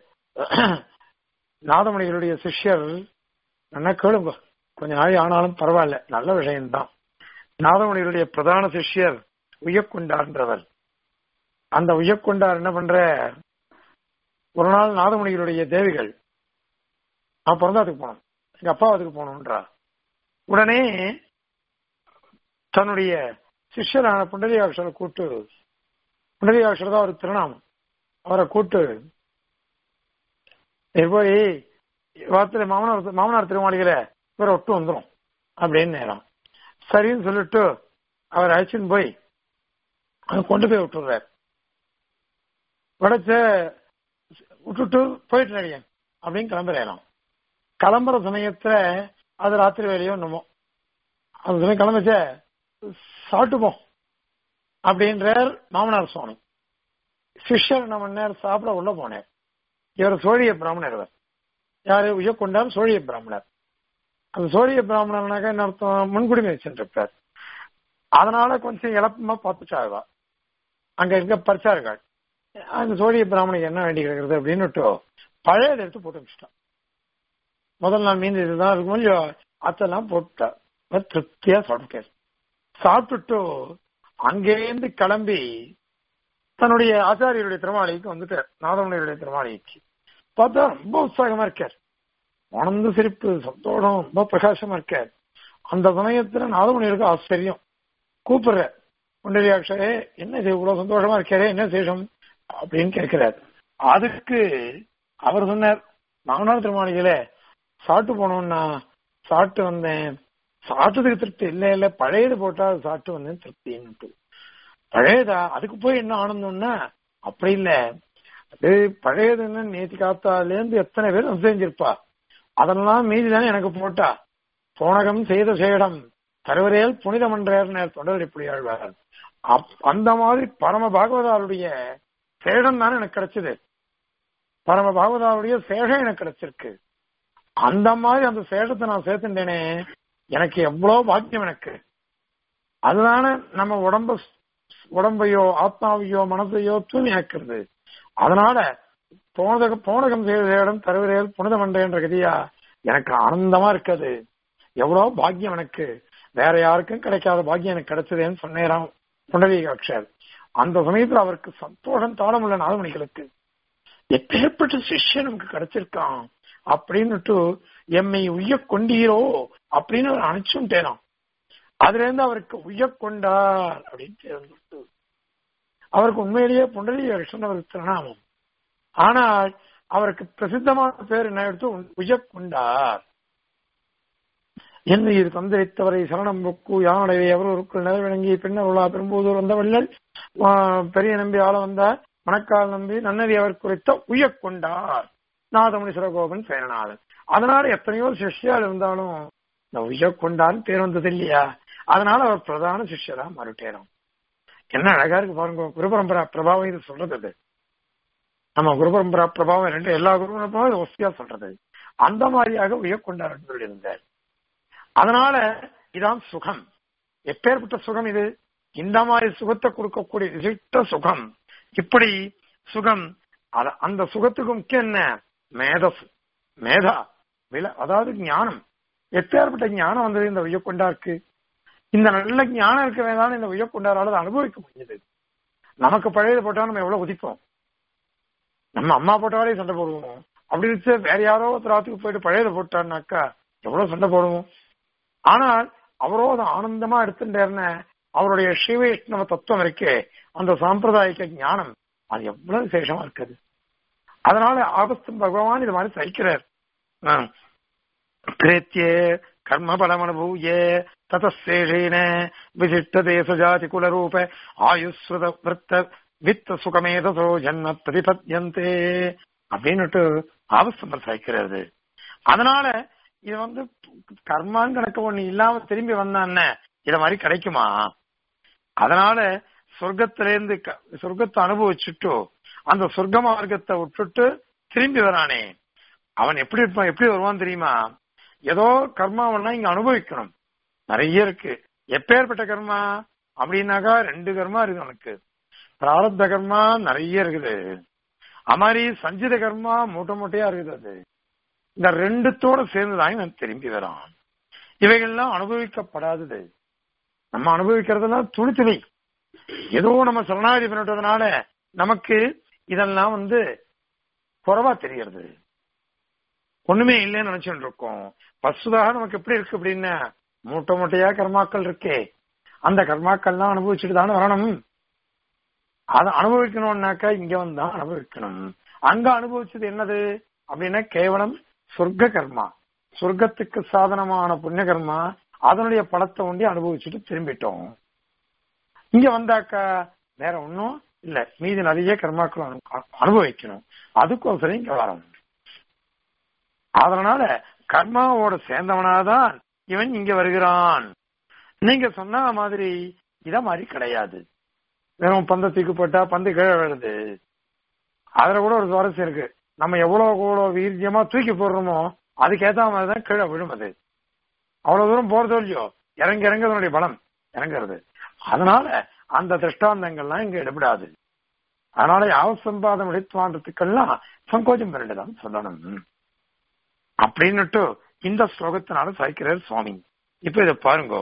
நாதமணிகளுடைய சிஷ்யர் என்ன கேளுங்க கொஞ்ச நாள் ஆனாலும் பரவாயில்ல நல்ல விஷயம்தான் நாதமணிகளுடைய பிரதான சிஷ்யர் உய்யக்குண்டார்ன்றவர் அந்த உய்யக்குண்டார் என்ன பண்ற ஒரு நாள் நாதமணிகளுடைய தேவிகள் நான் பிறந்தாத்துக்கு போனோம் எங்க அப்பா அதுக்கு போகணும்ன்றா உடனே தன்னுடைய சிஷ்யரான புண்டரீகாட்சரை கூட்டு புண்டரீகாட்சர் தான் ஒரு திருநாமம் அவரை கூட்டு "நீ போய் வாரத்துல மாமனார் மாமனார் திருமாளிகளை இவரை ஒட்டு வந்துரும் அப்படின்னு நேரம் சரின்னு சொல்லிட்டு அவர் அழைச்சின்னு போய் அங்க கொண்டு போய் விட்டுறாரு உடைச்ச விட்டுட்டு போயிட்டு நடிகன் அப்படின்னு கிளம்புறேன் கிளம்புற சமயத்துல அது ராத்திரி வேலையோ என்னமோ அந்த சமயம் கிளம்பிச்ச சாப்பிட்டுப்போம் அப்படின்றார் மாமனார் சுவாமி சிஷ்யர் என்ன பண்ணார் சாப்பிட உள்ள போனேன் இவர் சோழிய பிராமணர் இவர் யாரு உயக்கொண்டார் சோழிய பிராமணர் அந்த சோழிய பிராமணர்னாக்க என்ன அர்த்தம் முன்குடிமை வச்சுருப்பார் அதனால கொஞ்சம் இழப்பமா பார்த்துச்சாருவா அங்க இருக்க பரிசார்கள் அந்த சோழிய பிராமணிக்கு என்ன வேண்டி கிடக்குறது அப்படின்னுட்டு பழையதை எடுத்து போட்டு வச்சுட்டான் முதல் நாள் மீன் இதுதான் இருக்கும் கொஞ்சம் அத்தெல்லாம் போட்டா திருப்தியா சாப்பிட்டு சாப்பிட்டுட்டு அங்கேருந்து கிளம்பி தன்னுடைய ஆச்சாரியருடைய திருமாளிக்கு வந்துட்டார் நாதமுனியுடைய திருமாளிக்கு பார்த்தா ரொம்ப உற்சாகமா இருக்கார் ஆனந்த சிரிப்பு சந்தோஷம் ரொம்ப பிரகாசமா இருக்கார் அந்த சமயத்துல நாதமுனியருக்கு ஆச்சரியம் கூப்பிடுற புண்டரியாட்சரே என்ன இது இவ்வளவு சந்தோஷமா இருக்காரே என்ன சேஷம் அப்படின்னு கேட்கிறார் அதுக்கு அவர் சொன்னார் மாமனார் திருமாளிகள சாப்பிட்டு போனோம்னா சாப்பிட்டு வந்தேன் சாப்பிட்டதுக்கு திருப்தி இல்ல இல்ல பழையது போட்டா அது சாப்பிட்டு வந்தேன் திருப்தின்னு பழையதா அதுக்கு போய் என்ன ஆனந்தம்னா அப்படி இல்ல அது பழையதுன்னு நேத்தி காத்தால இருந்து எத்தனை பேர் செஞ்சிருப்பா அதெல்லாம் மீதி தானே எனக்கு போட்டா போனகம் செய்த சேடம் தருவரையில் புனிதம் என்றார் தொடர் இப்படி ஆழ்வார் அந்த மாதிரி பரம பாகவதாருடைய சேடம் தானே எனக்கு கிடைச்சது பரம பாகவதாருடைய சேஷம் எனக்கு கிடைச்சிருக்கு அந்த மாதிரி அந்த சேஷத்தை நான் சேர்த்துட்டேனே எனக்கு எவ்வளவு பாக்கியம் எனக்கு அதுதானே நம்ம உடம்ப உடம்பையோ ஆத்மாவையோ மனசையோ தூய்மையாக்குறது அதனால போனதக போனகம் செய்த இடம் தருவரையில் புனித மண்டேன்ற கதியா எனக்கு ஆனந்தமா இருக்குது எவ்வளவு பாக்கியம் எனக்கு வேற யாருக்கும் கிடைக்காத பாக்கியம் எனக்கு கிடைச்சதேன்னு சொன்னேராம் புண்டரீகாட்சர் அந்த சமயத்துல அவருக்கு சந்தோஷம் தாழ முடியல நாதமணிகளுக்கு எப்பேற்பட்ட சிஷ்யன் நமக்கு கிடைச்சிருக்கான் அப்படின்னுட்டு எம்மை உய்ய கொண்டீரோ அப்படின்னு அவர் அனுப்பிச்சுட்டேனாம் அதுல இருந்து அவருக்கு உய்ய கொண்டார் அப்படின்னு தெரிஞ்சுட்டு அவருக்கு உண்மையிலேயே புண்டரீக கிருஷ்ணன் அவருக்கு திருநாமம் ஆனால் அவருக்கு பிரசித்தமான பேர் என்ன எடுத்து உய்ய கொண்டார் என்ன இது தந்திரித்தவரை சரணம் புக்கு யானடைவை எவருக்குள் நிலவிளங்கி பின்னர் உலா பெரும்பூதூர் வந்த வள்ளல் பெரிய நம்பி ஆள வந்த மணக்கால் நம்பி நன்னதி அவர் குறித்த உய்ய கொண்டார் நாதமணி சிறகோபன் சேரநாதன் அதனால எத்தனையோ சிஷ்யால் இருந்தாலும் இந்த உய்ய கொண்டான்னு பேர் வந்தது இல்லையா அதனால அவர் பிரதான சிஷ்யரா மறுட்டேரும் என்ன அழகா இருக்கு பாருங்க குருபரம்பரா பிரபாவம் இது சொல்றது அது நம்ம குருபரம்பரா பிரபாவம் ரெண்டு எல்லா குருபரம்பராவும் ஒஸ்தியா சொல்றது அந்த மாதிரியாக உயர்கொண்டார் என்று இருந்தார் அதனால இதான் சுகம் எப்பேற்பட்ட சுகம் இது இந்த மாதிரி சுகத்தை கொடுக்கக்கூடிய விசிட்ட சுகம் இப்படி சுகம் அந்த சுகத்துக்கு முக்கியம் என்ன மேதஸ் மேதா வில அதாவது ஞானம் எப்பேற்பட்ட ஞானம் வந்தது இந்த உயர்கொண்டாருக்கு இந்த நல்ல ஞானம் இருக்கவே தான் இந்த உயர்கொண்டாரால் அனுபவிக்க முடியுது நமக்கு பழையது போட்டா நம்ம எவ்வளவு உதிப்போம் நம்ம அம்மா போட்டாலே சண்டை போடுவோம் அப்படி இருந்துச்சு வேற யாரோ ஒருத்தராத்துக்கு போயிட்டு பழையதை போட்டான்னாக்கா எவ்வளவு சண்டை போடுவோம் ஆனால் அவரோ அதை ஆனந்தமா எடுத்துட்டேர்ன அவருடைய ஸ்ரீவைஷ்ணவ தத்துவம் இருக்கே அந்த சாம்பிரதாயிக ஞானம் அது எவ்வளவு விசேஷமா இருக்குது அதனால ஆபஸ்தம் பகவான் இது மாதிரி சகிக்கிறார் கிரேத்தியே கர்ம பலம் அனுபூயே ததசேஷேன விசிஷ்ட தேச ஜாதி குலரூப ஆயுஸ்ருத விருத்த வித்த சுகமேதசோ ஜன்ம பிரதிபத்தியந்தே அப்படின்னுட்டு ஆவஸ்தம்பர் சாய்க்கிறது அதனால இது வந்து கர்மான்னு கணக்கு ஒண்ணு இல்லாம திரும்பி வந்தான்னு இத மாதிரி கிடைக்குமா அதனால சொர்க்கத்திலேருந்து சொர்க்கத்தை அனுபவிச்சுட்டு அந்த சொர்க்க மார்க்கத்தை விட்டுட்டு திரும்பி வரானே அவன் எப்படி இருப்பான் எப்படி வருவான் தெரியுமா ஏதோ கர்மாவெல்லாம் இங்க அனுபவிக்கணும் நிறைய இருக்கு எப்பேற்பட்ட கர்மா அப்படின்னாக்கா ரெண்டு கர்மா இருக்கு அவனுக்கு பிராரப்த கர்மா நிறைய இருக்குது அமாரி சஞ்சித கர்மா மூட்டை மூட்டையா இருக்குது அது இந்த ரெண்டுத்தோட சேர்ந்துதான் இவன் திரும்பி வரான் இவைகள்லாம் அனுபவிக்கப்படாதது நம்ம அனுபவிக்கிறதெல்லாம் துணி துணி ஏதோ நம்ம சரணாகதி பண்ணிட்டதுனால நமக்கு இதெல்லாம் வந்து குறைவா தெரியறது ஒண்ணுமே இல்லைன்னு நினைச்சுட்டு இருக்கோம் பசுதாக நமக்கு எப்படி இருக்கு அப்படின்னா மூட்டை மூட்டையா கர்மாக்கள் இருக்கே அந்த கர்மாக்கள்லாம் அனுபவிச்சுட்டு தானே வரணும் அதை அனுபவிக்கணும்னாக்கா இங்க வந்தா அனுபவிக்கணும் அங்க அனுபவிச்சது என்னது அப்படின்னா கேவலம் சொர்க்க கர்மா சொர்க்கத்துக்கு சாதனமான புண்ணிய கர்மா அதனுடைய படத்தை ஒண்டி அனுபவிச்சுட்டு திரும்பிட்டோம் இங்க வந்தாக்கா வேற ஒன்னும் இல்ல மீதி நிறைய கர்மாக்கள் அனுபவிக்கணும் அதுக்கோசரம் இங்க வரணும் அதனால கர்மாவோட சேர்ந்தவனாதான் இவன் இங்க வருகிறான் நீங்க சொன்ன மாதிரி இத மாதிரி கிடையாது வெறும் பந்த தூக்கி போட்டா பந்து கீழே விழுது அதுல கூட ஒரு சுவாரஸ்யம் இருக்கு நம்ம எவ்வளவு கூட வீரியமா தூக்கி போடுறோமோ அதுக்கு ஏத்த மாதிரிதான் கீழே விழும் அது அவ்வளவு தூரம் போறதோ இல்லையோ இறங்கி இறங்க அதனுடைய பலம் இறங்குறது அதனால அந்த திருஷ்டாந்தங்கள்லாம் இங்க எடுபடாது அதனால யாவ சம்பாதம் எடுத்துவான்றதுக்கெல்லாம் சங்கோச்சம் பண்ணிட்டுதான் சொல்லணும் அப்படின்னுட்டு இந்த ஸ்லோகத்தினால சாய்க்கிறார் சுவாமி இப்ப இதை பாருங்க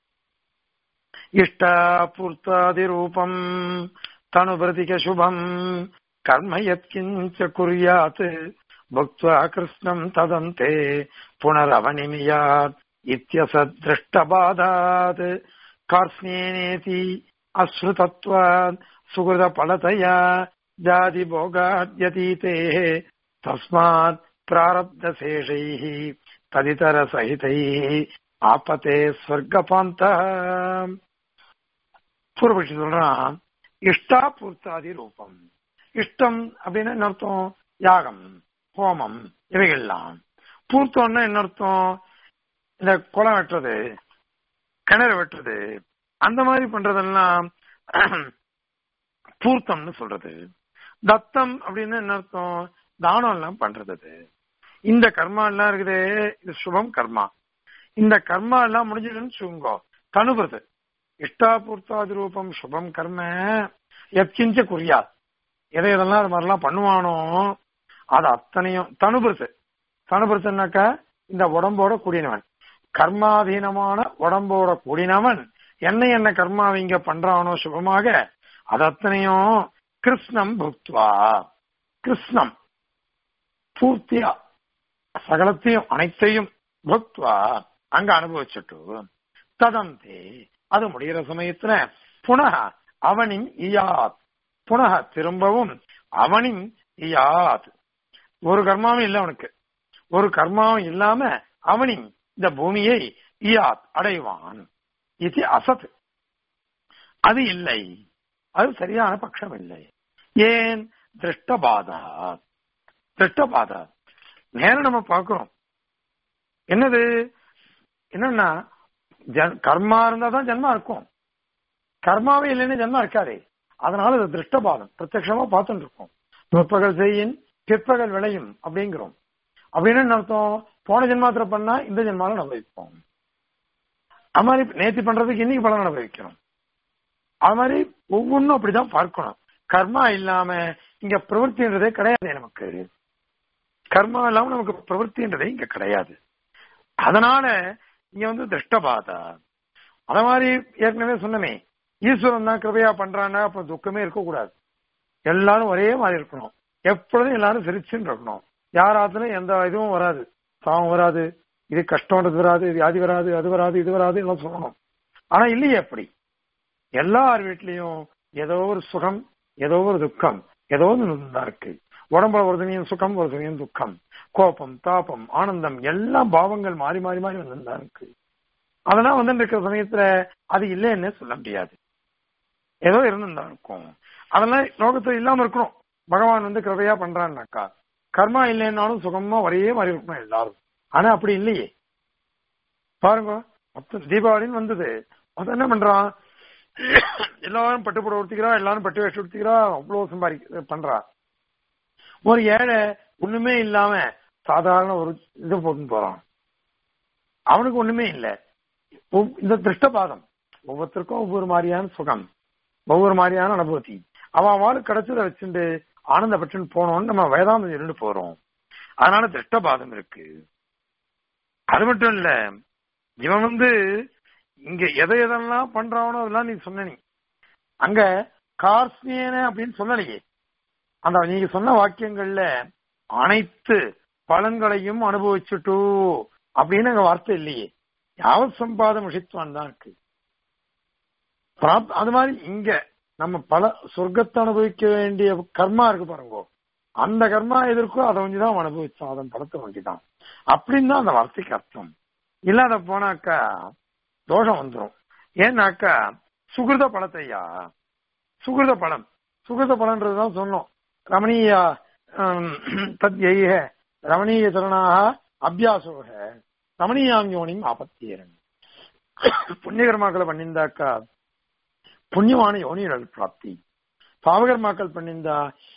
இஷ்டாபூர்த்தாதி ரூபம் தனுபிரதிக சுபம் கர்ம யத்கிஞ்ச குர்யாத் புக்த்வா கிருஷ்ணம் ததந்தே புனரவனிமியாத் இத்தியசதிருஷ்டபாதாத் கார்ஸ்னேனேதி அஸ்ருதத்வாத் சுகிருத பலதயா ஜாதி போகாத்யதீதே தஸ்மாத் பிராரப்த சேஷைः ததிதர சகிதைः ஆப்பதே ஸ்வர்கபாந்த பூர்வபட்சி சொல்றான் இஷ்டா பூர்த்தாதி ரூபம் இஷ்டம் அப்படின்னு என்ன அர்த்தம் யாகம் ஹோமம் இவைகள்லாம் பூர்த்தம்னா என்ன அர்த்தம் இந்த குளம் வெட்டுறது கிணறு வெட்டுறது அந்த மாதிரி பண்றதெல்லாம் பூர்த்தம்னு சொல்றது தத்தம் அப்படின்னு என்ன அர்த்தம் தானம் எல்லாம் பண்றது அது இந்த கர்மா எல்லாம் இருக்குது இது சுபம் கர்மா இந்த கர்மா எல்லாம் முடிஞ்சதுன்னு சொல்லுங்க தனுபிரது இஷ்டாபூர்த்தாதி ரூபம் சுபம் கர்ம எத்கிஞ்ச குறியா எதை எதெல்லாம் அது மாதிரிலாம் பண்ணுவானோ அது அத்தனையும் தனுபிரது தனுபிரத்துனாக்கா இந்த உடம்போட கூடினவன் கர்மாதீனமான உடம்போட கூடினவன் என்ன என்ன கர்மாவை இங்க பண்றானோ சுபமாக அது அத்தனையும் கிருஷ்ணம் புக்துவா கிருஷ்ணம் பூர்த்தியா சகலத்தையும் அனைத்தையும் புக்துவா அங்க அனுபவிச்சுட்டு ததந்தே அது முடிகிற சமயத்துல புனக அவனின் இயாத் புனக திரும்பவும் அவனின் இயாத் ஒரு கர்மாவும் இல்லை அவனுக்கு ஒரு கர்மாவும் இல்லாம அவனின் இந்த பூமியை இயாத் அடைவான் இது அசத் அது இல்லை அது சரியான பட்சம் இல்லை ஏன் திருஷ்டபாதா திருஷ்டபாதா நேரம் நம்ம பார்க்கிறோம் என்னது என்னன்னா கர்மா இருந்தா தான் ஜென்மா இருக்கும் கர்மாவே இல்லைன்னு ஜென்மா இருக்காதே அதனால அது திருஷ்டபாதம் பிரத்யமா பார்த்துட்டு இருக்கோம் முற்பகல் செய்யின் பிற்பகல் விளையும் அப்படிங்கிறோம் அப்படின்னு என்ன அர்த்தம் போன ஜென்மாத்திர பண்ணா இந்த ஜென்மால அனுபவிப்போம் அது மாதிரி நேத்தி பண்றதுக்கு இன்னைக்கு பலன் அனுபவிக்கணும் அது மாதிரி ஒவ்வொன்றும் அப்படிதான் பார்க்கணும் கர்மா இல்லாம இங்க பிரவൃத்தின்றதே கிடையாது நமக்கு கர்மா இல்லாம நமக்கு பிரவൃத்தின்றதே இங்க கிடையாது அதனால இங்க வந்து திருஷ்டபாதா அத மாதிரி ஏற்கனவே சொன்னமே ஈஸ்வரன் தான் கிருபையா பண்றான்னா அப்ப துக்கமே இருக்கக்கூடாது எல்லாரும் ஒரே மாதிரி இருக்கணும் எப்பொழுதும் எல்லாரும் சிரிச்சுன்னு இருக்கணும் யாராத்துலயும் எந்த இதுவும் வராது சாவம் வராது இது கஷ்டம்ன்றது வராது வியாதி வராது அது வராது இது வராது எல்லாம் சொல்லணும் ஆனா இல்லையே அப்படி எல்லார் வீட்லயும் ஏதோ ஒரு சுகம் ஏதோ ஒரு துக்கம் ஏதோ ஒன்று தான் இருக்கு உடம்புல ஒரு சமயம் சுகம் ஒரு சமயம் துக்கம் கோபம் தாபம் ஆனந்தம் எல்லாம் பாவங்கள் மாறி மாறி மாறி வந்துதான் இருக்கு அதெல்லாம் வந்து இருக்கிற சமயத்துல அது இல்லைன்னு சொல்ல முடியாது ஏதோ இருந்துதான் இருக்கும் அதெல்லாம் லோகத்துல இல்லாம இருக்கணும் பகவான் வந்து கிருபையா பண்றான்னாக்கா கர்மா இல்லைன்னாலும் சுகமா ஒரே மாதிரி இருக்கணும் எல்லாரும் ஆனா அப்படி இல்லையே பாருங்க மொத்தம் தீபாவளின்னு வந்தது அது என்ன பண்றான் எல்லாரும் பட்டு புடவை உடுத்திக்கிறா எல்லாரும் பட்டு வேஷ்டி உடுத்திக்கிறா அவ்வளவு சம்பாதி பண்றா ஒரு ஏழை ஒண்ணுமே இல்லாம சாதாரண ஒரு இது போட்டு போறான் அவனுக்கு ஒண்ணுமே இல்லை இந்த திருஷ்டபாதம் ஒவ்வொருத்தருக்கும் ஒவ்வொரு மாதிரியான சுகம் ஒவ்வொரு மாதிரியான அனுபவத்தி அவன் வாழ் கிடைச்சதை வச்சுட்டு ஆனந்தப்பட்டுன்னு போனோம்னு நம்ம வேதாந்தம் இருந்து போறோம் அதனால திருஷ்டபாதம் இருக்கு அது மட்டும் இல்ல இவன் வந்து இங்க எதை எதெல்லாம் பண்றானோ அதெல்லாம் நீ சொன்ன நீ அங்க கார்ஸ்மியன அப்படின்னு சொல்லலையே அந்த நீங்க சொன்ன வாக்கியங்கள்ல அனைத்து பலன்களையும் அனுபவிச்சுட்டு அப்படின்னு அங்க வார்த்தை இல்லையே யாவத் சம்பாதம் விஷித்வான் தான் இருக்கு அது மாதிரி இங்க நம்ம பல சொர்க்கத்தை அனுபவிக்க வேண்டிய கர்மா இருக்கு பாருங்க அந்த கர்மா எதிர்க்கோ அதை கொஞ்சம் அனுபவிச்சோம் அதன் படத்தை வேண்டிதான் அப்படின்னு தான் அந்த வார்த்தைக்கு அர்த்தம் இல்லாத போனாக்கா தோஷம் வந்துடும் ஏன்னாக்கா சுகிருத பலத்தையா சுகிருத பலம் சுகிருத பலன்றதுதான் சொன்னோம் ரமணீயா தத் எய்க ரமணீய சரணாக அபியாசோக ரமணீயாம் யோனியும் ஆபத்தியரன் புண்ணியகர்மாக்களை பண்ணியிருந்தாக்கா புண்ணியமான யோனியுடைய பிராப்தி பாவகர்மாக்கள் பண்ணியிருந்தா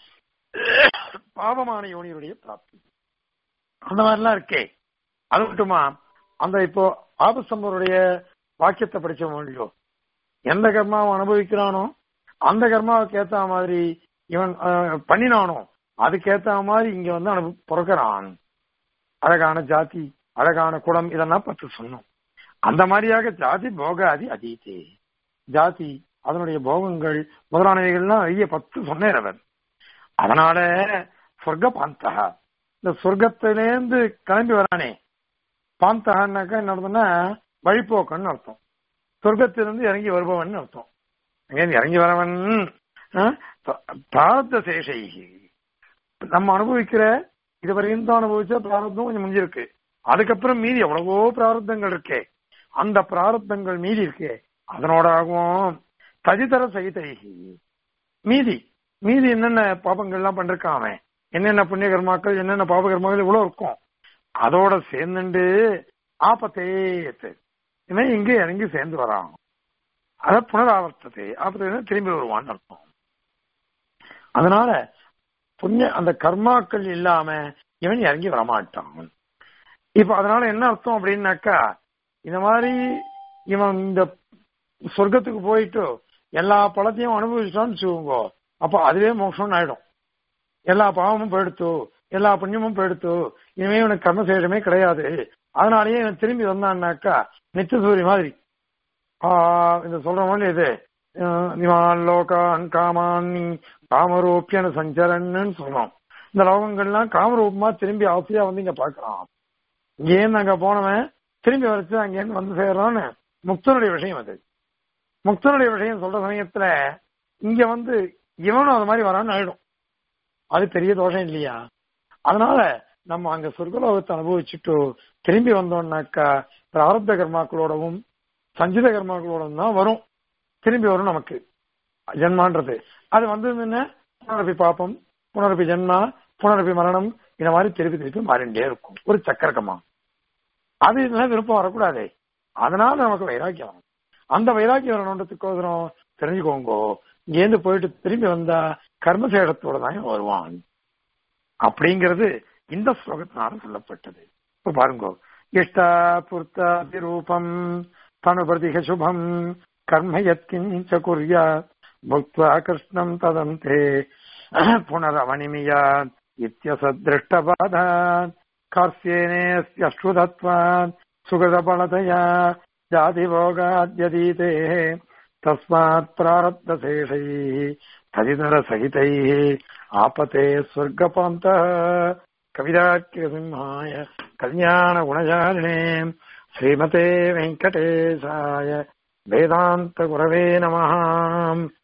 பாவமான யோனியுடைய பிராப்தி அந்த மாதிரிலாம் இருக்கே அது மட்டுமா அந்த இப்போ ஆபசம்பருடைய வாக்கியத்தை படிச்சோம் இல்லையோ எந்த கர்மாவை அனுபவிக்கிறானோ அந்த கர்மாவுக்கு ஏத்த மாதிரி இவன் பண்ணினானோ அதுக்கேத்த மாதிரி இங்க வந்து அனு பிறக்கிறான் அழகான ஜாதி அழகான குடம் இதெல்லாம் பத்து சொன்னோம் அந்த மாதிரியாக ஜாதி போகாதி அதீதே ஜாதி அதனுடைய போகங்கள் முதலானவைகள்லாம் நிறைய பத்து சொன்னேன் அவர் அதனால சொர்க்க பாந்தகா இந்த சொர்க்கத்திலேருந்து கிளம்பி வரானே பாந்தகன்னாக்கா என்ன அர்த்தம்னா வழிபோக்கன்னு அர்த்தம் சொர்க்கத்திலிருந்து இறங்கி வருபவன் அர்த்தம் அங்கேருந்து இறங்கி வரவன் பிராரத்த சேஷை நம்ம அனுபவிக்கிற இதுவரையும் தான் அனுபவிச்ச பிராரத்தம் கொஞ்சம் முடிஞ்சிருக்கு அதுக்கப்புறம் மீதி எவ்வளவோ பிராரத்தங்கள் இருக்கே அந்த பிராரத்தங்கள் மீதி இருக்கே அதனோடாகவும் ததிதர சகிதைகி மீதி மீதி என்னென்ன பாபங்கள்லாம் பண்ணிருக்கான் அவன் என்னென்ன புண்ணிய கர்மாக்கள் என்னென்ன பாப கர்மாக்கள் இவ்வளவு இருக்கும் அதோட சேர்ந்துண்டு ஆபத்தேத்து இவன் இங்கே இறங்கி சேர்ந்து வரான் அத புனராவர்த்தத்தை ஆபத்தை திரும்பி வருவான்னு அர்த்தம் அதனால புண்ணிய அந்த கர்மாக்கள் இல்லாம இவன் இறங்கி வரமாட்டான் இப்ப அதனால என்ன அர்த்தம் அப்படின்னாக்கா இந்த மாதிரி இவன் இந்த சொர்க்கத்துக்கு போயிட்டு எல்லா பழத்தையும் அனுபவிச்சான்னு வச்சுக்கோங்க அப்ப அதுவே மோட்சம்னு ஆயிடும் எல்லா பாவமும் போயிடுத்து எல்லா புண்ணியமும் போயிடுத்து இனிமே இவனுக்கு கர்மசேஷமே கிடையாது அதனாலயே இவன் திரும்பி வந்தான்னாக்கா நித்திய சூரிய மாதிரி ஆஹ் இந்த சொல்ற மாதிரி இது நிவான் லோகான் காமான் காமரூப்பியன சஞ்சரன்னு சொல்றோம் இந்த லோகங்கள்லாம் காமரூபமா திரும்பி ஆசையா வந்து இங்க பாக்குறான் இங்கேருந்து அங்க போனவன் திரும்பி வரைச்சு அங்கேருந்து வந்து சேர்றான்னு முக்தனுடைய விஷயம் அது முக்தனுடைய விஷயம் சொல்ற சமயத்துல இங்க வந்து இவனும் அது மாதிரி வரான்னு ஆயிடும் அது பெரிய தோஷம் இல்லையா அதனால நம்ம அங்க சொர்க்கலோகத்தை அனுபவிச்சுட்டு திரும்பி வந்தோம்னாக்கா பிராரப்த கர்மாக்களோடவும் சஞ்சித கர்மாக்களோடவும் தான் வரும் திரும்பி வரும் நமக்கு ஜென்மான்றது அது வந்ததுன்னா புனரப்பி பாப்பம் புனரப்பி ஜென்மா புனரப்பி மரணம் இந்த மாதிரி திருப்பி திருப்பி மாறிண்டே இருக்கும் ஒரு சக்கரக்கமா அது இதெல்லாம் விருப்பம் வரக்கூடாதே அதனால நமக்கு வைராக்கியம் வரும் அந்த வைராக்கியம் வரணுன்றதுக்கோசரம் தெரிஞ்சுக்கோங்கோ இங்கேருந்து போயிட்டு திரும்பி வந்தா கர்மசேடத்தோட தான் வருவான் அப்படிங்கிறது இந்த ஸ்லோகத்தினால சொல்லப்பட்டது இப்ப பாருங்க இஷ்டா புர்த்தாதி ரூபம் தனுபிரதிக சுபம் கர்ம யத்கிஞ்ச குர்யா புக்த்வா கிருஷ்ணம் ததந்தே புனரவணிமியாத் இத்தியசதிருஷ்டபாதாத் कार्स्येनेऽस्यश्रुतत्वात् सुकृतबलतया जातिभोगाद्यतीते तस्मात् प्रारब्धशेषैः तदितरसहितैः आपते स्वर्गपान्तः कविराट्यसिंहाय कल्याणगुणशालिने श्रीमते वेङ्कटेशाय वेदान्तगुरवे नमः